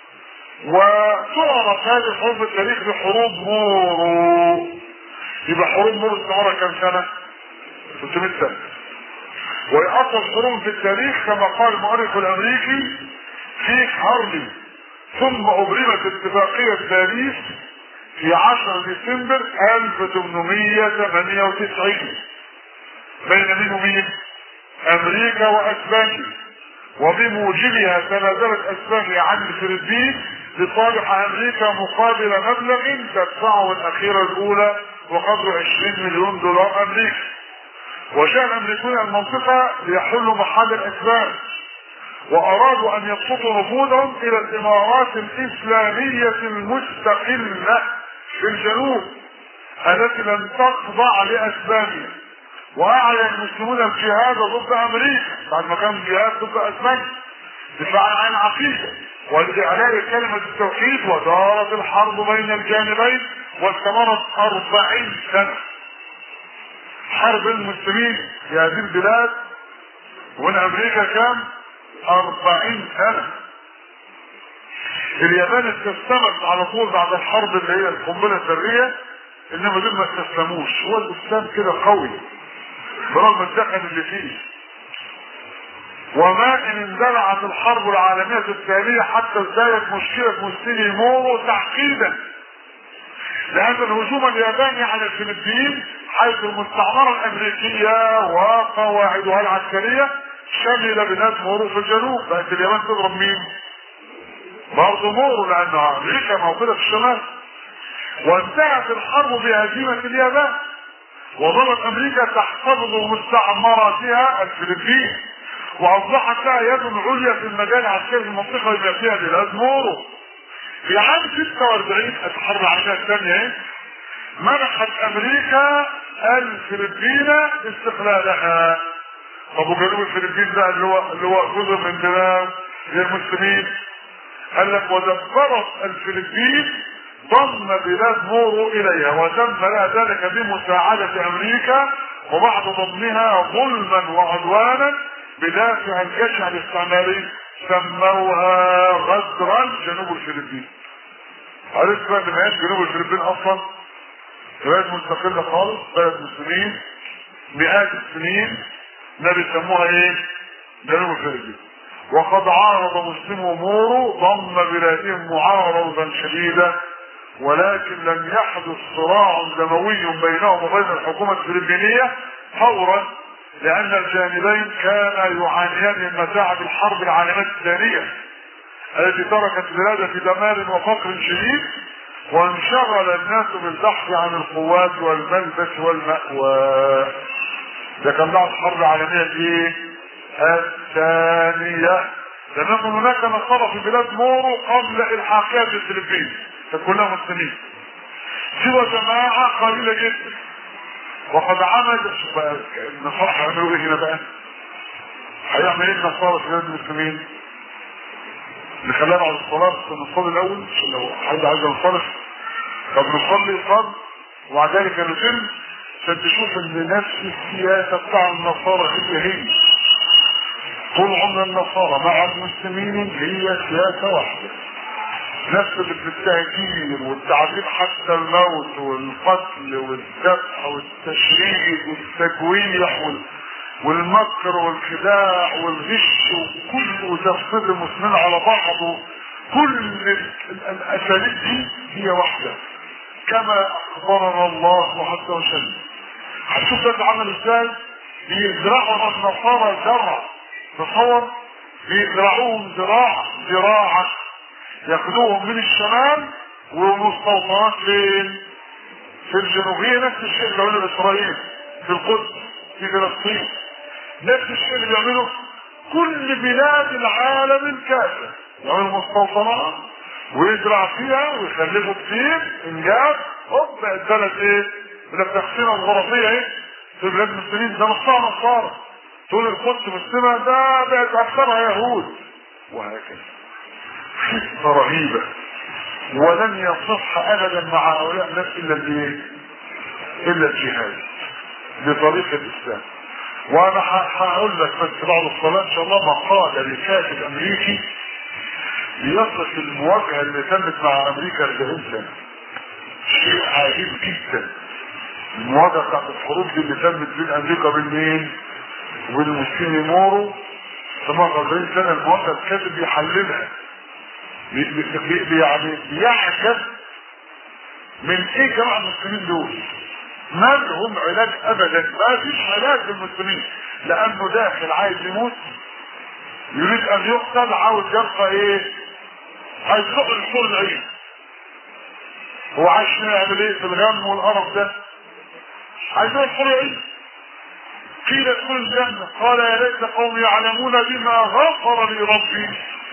وتعرف هذه الحروب في التاريخ بحروب مورو يبقى حروب مورو استمر كم سنة؟ 300 سنة وهي اطول حروب في التاريخ كما قال المؤرخ الامريكي في هارلي ثم ابرمت اتفاقية باريس في 10 ديسمبر 1898 بين مين ومين؟ امريكا واسبانيا وبموجبها تنازلت اسبانيا عن الفلبين لصالح امريكا مقابل مبلغ تدفعه الاخيره الاولى وقدره 20 مليون دولار امريكي وجاء الامريكان المنطقه ليحلوا محل الاسبان وارادوا ان يبسطوا نفوذهم الى الامارات الاسلاميه المستقله في الجنوب التي لم تخضع لاسبانيا واعلن المسلمون الجهاد ضد امريكا بعد ما كان الجهاد ضد اسبانيا دفاعا عن العقيده والاعلاء كلمه التوحيد ودارت الحرب بين الجانبين واستمرت أربعين سنه حرب المسلمين في هذه البلاد ومن امريكا كام أربعين سنة اليابان استسلمت على طول بعد الحرب اللي هي القنبلة الذرية انما دول ما استسلموش هو الاسلام كده قوي برغم الدخل اللي فيه وما ان اندلعت الحرب العالمية الثانية حتى ازدادت مشكلة مسلمي مورو تعقيدا لأن الهجوم الياباني على الفلبين حيث المستعمرة الأمريكية وقواعدها العسكرية شمل بلاد مورو في الجنوب بقت اليابان تضرب مين؟ برضه مورو لأن أمريكا موجودة في الشمال وانتهت الحرب بهزيمة اليابان وظلت أمريكا تحتفظ مستعمراتها الفلبين وأصبحت لها يد عليا في المجال العسكري في المنطقة بما فيها بلاد مورو في عام 46 الحرب العالمية الثانية ايه منحت امريكا الفلبين استقلالها طب وجنوب الفلبين بقى اللي هو اللي هو جزء من بلاد للمسلمين قال لك ودبرت الفلبين ضم بلاد مورو اليها وتم لها ذلك بمساعدة امريكا وبعد ضمها ظلما وعدوانا بدافع الجشع الاستعماري سموها غدرا جنوب الفلبين عرفت بقى ان هي جنوب الفلبين اصلا بلد مستقلة خالص بلد مسلمين مئات السنين ده بيسموها ايه جنوب الفلبين وقد عارض مسلمو مورو ضم بلادهم معارضة شديدة ولكن لم يحدث صراع دموي بينهم وبين الحكومة الفلبينية فورا لأن الجانبين كانا يعانيان من متاعب الحرب العالمية الثانية التي تركت البلاد في دمار وفقر شديد وانشغل الناس بالبحث عن القوات والملبس والمأوى ده كان بعد الحرب العالمية الايه؟ الثانية لم يكن هناك نصارى في بلاد مورو قبل الحاقية في الفلبين كانت كلها مسلمين سوى جماعة قليلة جدا وقد عمل النصارى هيعملوا ايه هنا بقى؟ هيعمل ايه النصارى في بلاد المسلمين؟ نخليها بعد الصلاة نصلي الأول عشان لو حد عايز ينصرف طب نصلي صلاة وبعد ذلك نتم عشان تشوف ان نفس السياسة بتاع النصارى هي هي طول عمر النصارى مع المسلمين هي سياسة واحدة نفس اللي في التهجير والتعذيب حتى الموت والقتل والذبح والتشريد والتجويح وال... والمكر والخداع والغش وكل وتفصيل المسلمين على بعض كل الاساليب دي هي واحده كما اخبرنا الله عز وجل هتشوف ده اتعمل ازاي بيزرعوا النصارى زرع تصور بيزرعوهم زراعه زراعه ياخدوهم من الشمال ومستوطنات فين؟ في الجنوبيه نفس الشيء اللي عمله اسرائيل في القدس في فلسطين نفس الشيء اللي بيعمله كل بلاد العالم الكافر يعمل مستوطنات ويزرع فيها ويخلفوا كتير انجاز هوب بقت بلد ايه؟ من التقسيمه الغرفيه ايه؟ في بلاد المسلمين ده نصها نصارى تقول القدس مسلمه ده بقت اكثرها يهود وهكذا خطه رهيبه ولن يصح ابدا مع هؤلاء الناس الا الايه؟ الا الجهاد بطريق الاسلام وانا هقول لك بس بعد الصلاه ان شاء الله مقال لكاتب امريكي يصف المواجهه اللي تمت مع امريكا 40 سنه شيء عجيب جدا المواجهه بتاعت الحروب دي اللي تمت بين امريكا وبين مين؟ وبين المسلمين مورو ثم 40 سنه المواجهه الكاتب بيحللها بي بي بي يعني بيعجب من ايه جماعه المسلمين دول؟ ما لهم علاج ابدا ما فيش علاج للمسلمين لانه داخل عايز يموت يريد ان يقتل عاوز يبقى ايه عايز يروح للحور العين هو عايش هنا يعمل ايه في الغم والقرف ده عايز يروح الحور العين قيل ادخل الجنة قال يا ليت قومي يعلمون بما غفر لي ربي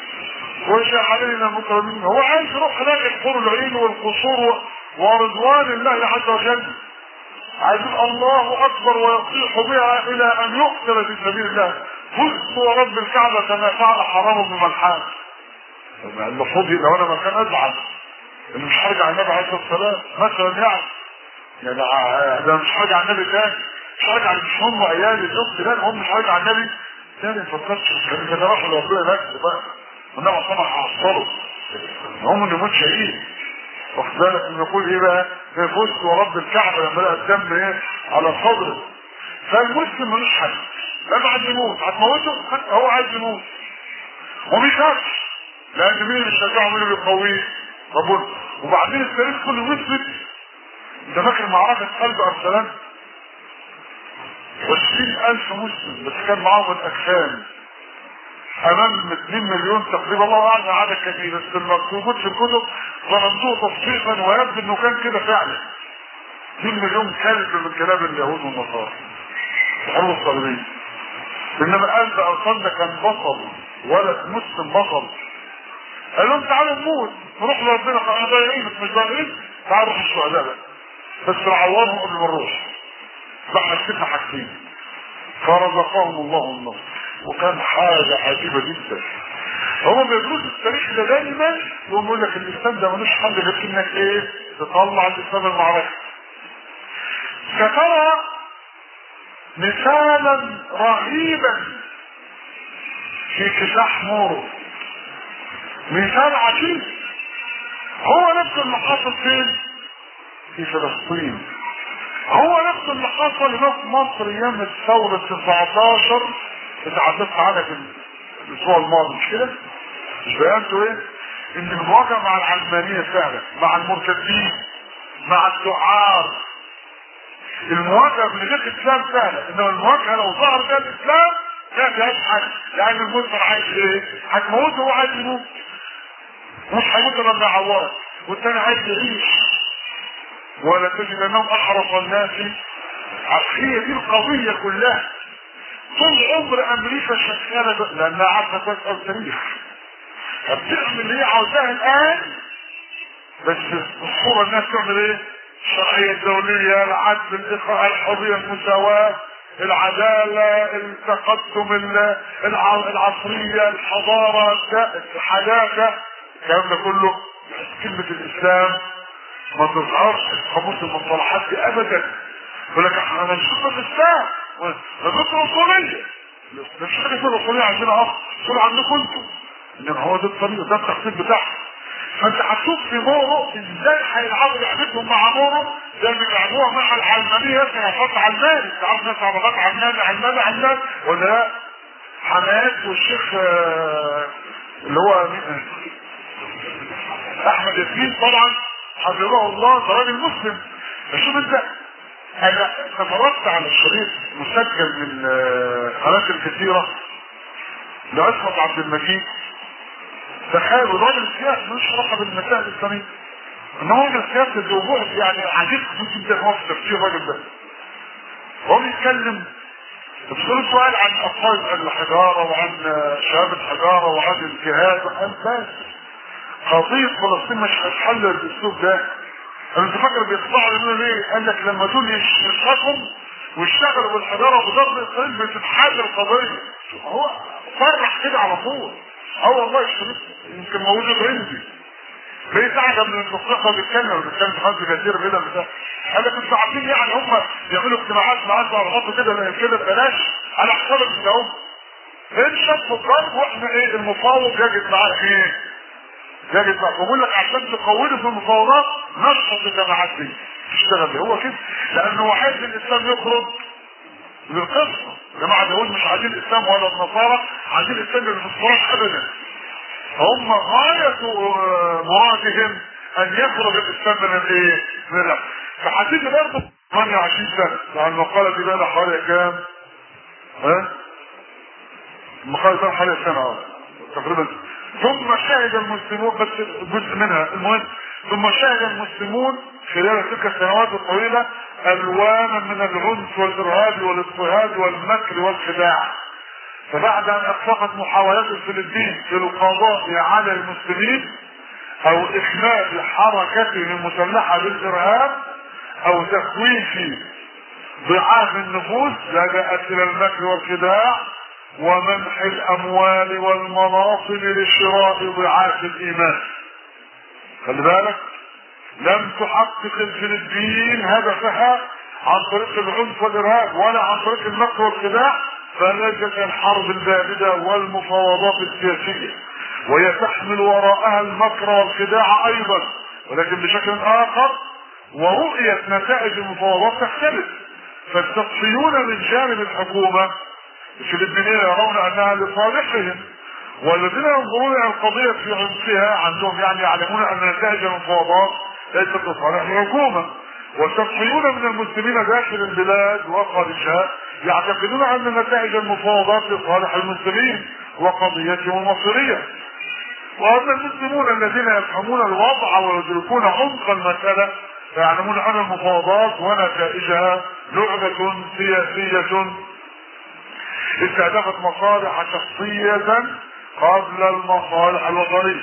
وجعلني المكرمين هو عايز يروح هناك الحور العين والقصور ورضوان الله عز وجل عايز الله اكبر ويصيح بها الى ان يقتل في سبيل الله فزت ورب الكعبة كما فعل حرام بن ملحان المفروض لو انا مكان ازعل ان مش هرجع النبي عليه الصلاه والسلام مثلا يعني يعني ده مش هرجع النبي تاني مش هرجع مش هم عيالي زوجتي لا هم مش هرجع النبي تاني ما فكرتش كان كده راح لربنا نفسه بقى والنبي صلى الله عليه وسلم هم اللي يموت شهيد واخد بالك ان يقول ايه بقى فزت ورب الكعبه لما لقى الدم ايه على صدره فالمسلم ملوش حل لما عايز يموت هتموته هو عايز يموت وبيخافش لان مين اللي بيشجعه مين اللي بيقويه ربنا وبعدين التاريخ كله مثبت انت فاكر معركه قلب ارسلان وعشرين الف مسلم بس كان معاهم الاجسام امام 2 مليون تقريبا الله اعلم عدد كبير بس المكتوبات في الكتب ظننتوه تصديقا ويبدو انه كان كده فعلا 2 مليون كلب من كلاب اليهود والنصارى الحروب الصليبيه انما قلب ارسل ده كان بطل ولد مسلم بطل قال لهم تعالوا نموت نروح لربنا احنا ضايعين بس مش ضايعين تعالوا نروح الشهداء بقى بس نعورهم قبل ما نروح بقى سيبنا حاجتين فرزقهم الله النصر وكان حاجة عجيبة جدا هو بيدرس التاريخ ده دايما يقوم يقول لك الاسلام ده ملوش حل غير انك ايه تطلع الاسلام المعركة فترى مثالا رهيبا في كفاح مورو مثال عجيب هو نفس اللي حصل فين في فلسطين هو نفس اللي حصل هنا في مصر ايام الثورة 19 اتعدت عنها في الاسبوع الماضي مش كده؟ مش بيانته ايه؟ ان المواجهه مع العلمانيه فعلا مع المرتدين مع الدعار المواجهه من غير الاسلام سهله انما المواجهه لو ظهر فيها الاسلام لا فيهاش حاجه لان المسلم عايز ايه؟ هتموته وهو عايز يموت مش هيموت لما يعورك والتاني عايز يعيش ولا تجد انهم احرص الناس هي دي القضية كلها طول عمر امريكا شغالة لانها عارفة تسأل تاريخ فبتعمل اللي هي عاوزاها الان بس الصورة الناس تعمل ايه الشرعية الدولية العدل الاخاء الحرية المساواة العدالة التقدم العصرية الحضارة الحداثة الكلام ده كله كلمة الاسلام ما تظهرش في قاموس المصطلحات دي ابدا يقول لك احنا هنشوف الاسلام ده ضد الاصوليه مش حاجه اسمها الاصوليه عندنا اصل اصول عندكم انتم انما هو ده الطريق ده التخطيط بتاعهم فانت هتشوف في مورو ازاي هيلعبوا لعبتهم مع مورو زي ما بيلعبوها مع العلمانيه سنوات علماني انت عارف ناس عربات علماني علماني علماني ولا لا؟ حماد والشيخ اللي هو احمد ياسين طبعا حفظه الله ده راجل مسلم شوف انت انا تفرجت على الشريط مسجل من قناه الكثيره لعصمت عبد المجيد تخيلوا الراجل السياسي ملوش علاقه بالمسائل الاسلاميه ان هو راجل سياسي بوضوح يعني عجيب جدا هو في تفسير الراجل ده هو بيتكلم بسأل سؤال عن أطفال الحجارة وعن شباب الحجارة وعن الجهاد وعن بس قضية فلسطين مش هتحل بالاسلوب ده انت فاكر بيطلعوا يقولوا ليه؟ قال لك لما دول يشركوا ويشتغلوا بالحجاره وضرب اسرائيل بتتحل القضيه هو صرح كده على طول اه والله الشريط يمكن موجود عندي بقيت اعجب من الدقيقه بيتكلم بيتكلم في خمس جزيره كده بتاع قال لك انتوا عارفين يعني هم يعملوا اجتماعات معانا ويحطوا كده كده ببلاش على حساب الدوام انشط في الضرب واحنا ايه المفاوض يجد معاه ايه؟ يجب بقول لك عشان تقوله في المفاوضات نشط الجماعات دي تشتغل بيه هو كده لانه عايز الاسلام يخرج للقصه جماعه دول مش عايزين الاسلام ولا النصارى عايزين الاسلام اللي في الصراع ابدا هم غايه مرادهم ان يخرج الاسلام من الايه؟ من الرحم فهتيجي برضه 28 سنه لان المقاله دي بقى حوالي كام؟ ها؟ المقاله دي حوالي سنه تقريبا ثم شهد المسلمون بس جزء منها المهم ثم شهد المسلمون خلال تلك السنوات الطويلة ألوانا من العنف والإرهاب والاضطهاد والمكر والخداع فبعد أن أخفقت محاولات الفلبين في القضاء على المسلمين أو إخماد حركتهم المسلحة بالإرهاب أو تخويف ضعاف النفوس لجأت إلى المكر والخداع ومنح الاموال والمناصب لشراء ضعاف الايمان خلي بالك لم تحقق الفلبين هدفها عن طريق العنف والارهاب ولا عن طريق المكر والخداع فلجت الحرب البارده والمفاوضات السياسيه وهي تحمل وراءها المكر والخداع ايضا ولكن بشكل اخر ورؤيه نتائج المفاوضات تختلف فالتصفيون من جانب الحكومه الفلبينيين يرون انها لصالحهم والذين ينظرون الى القضيه في عنفها عندهم يعني يعلمون ان نتائج المفاوضات ليست لصالح الحكومه والتصفيون من المسلمين داخل البلاد وخارجها يعتقدون ان نتائج المفاوضات لصالح المسلمين وقضيتهم المصيريه واما المسلمون الذين يفهمون الوضع ويدركون عمق المساله فيعلمون ان المفاوضات ونتائجها لعبه سياسيه استهدفت مصالح شخصية قبل المصالح الوطنية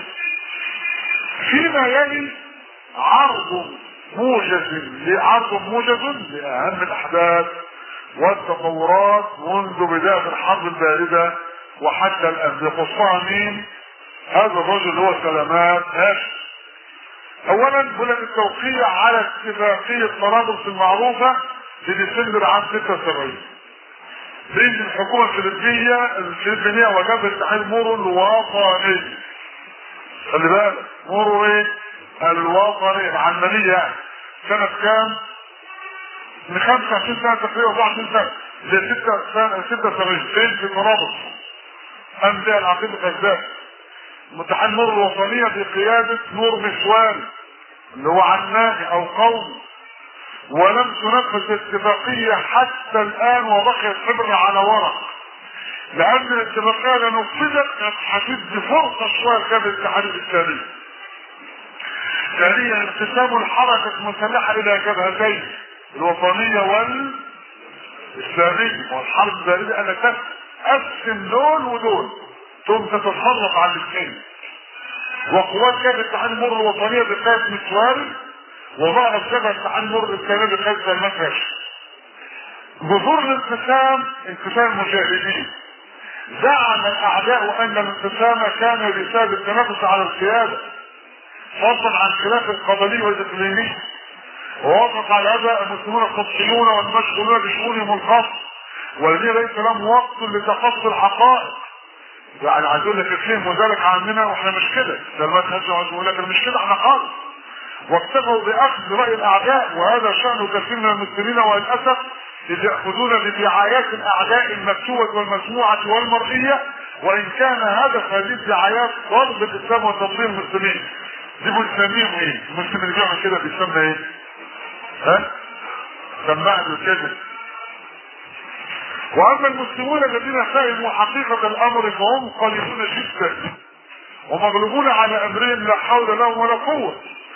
فيما يلي عرض موجز عرض موجز لأهم الأحداث والتطورات منذ بداية الحرب الباردة وحتى الآن يخصها مين؟ هذا الرجل اللي هو سلامات هاشم أولا بلد التوقيع على اتفاقية طرابلس المعروفة في ديسمبر عام 76 بين الحكومة الفلبينية الفلبينية وجبهة تحرير مورو الوطني خلي بالك مورو ايه؟ الوطني العلمانية يعني سنة كام؟ من 25 سنة تقريبا 24 سنة ل 6 سنة 76 فين في طرابلس أنبياء العقيدة الغزالي متحد نور الوطنية بقيادة نور مسوان اللي هو علماني أو قومي ولم تنفذ الاتفاقية حتى الآن وبقيت حبر على ورق لأن الاتفاقية لو نفذت كانت هتدي فرصة شوية لجبهة الاتحاد الإسلامي ثانيا انقسام الحركة المسلحة الى جبهتين الوطنية والاسلامية والحرب الباردة انا تقسم دول ودول ثم تتسلط على الاثنين وقوات جبهة اتحاد المر الوطنية بقيادة متواري وظهرت جبهة اتحاد المر الاسلامية بقيادة سلمان باشا جذور الانقسام انقسام المجاهدين زعم الاعداء ان الانقسام كان بسبب التنافس على القياده فضلا عن خلاف القبلي والاقليمي ووافق على هذا المسلمون القدسيون والمشغولون بشؤونهم الخاصه والذين ليس لهم وقت لتقصي الحقائق يعني عايز اقول لك الفهم وذلك عننا واحنا مش كده ده المذهب عايز اقول لك مش كده احنا خالص واكتفوا باخذ راي الاعداء وهذا شان كثير من المسلمين وللاسف اذ ياخذون بدعايات الاعداء المكتوبه والمسموعه والمرئيه وان كان هدف هذه الدعايات ضرب الاسلام وتضليل المسلمين دي بنسميهم ايه؟ المسلم اللي بيعمل كده بيسمى ايه؟ ها؟ سماعه كده واما المسلمون الذين فهموا حقيقه الامر فهم قليلون جدا ومغلوبون على امرهم لا حول لهم ولا قوه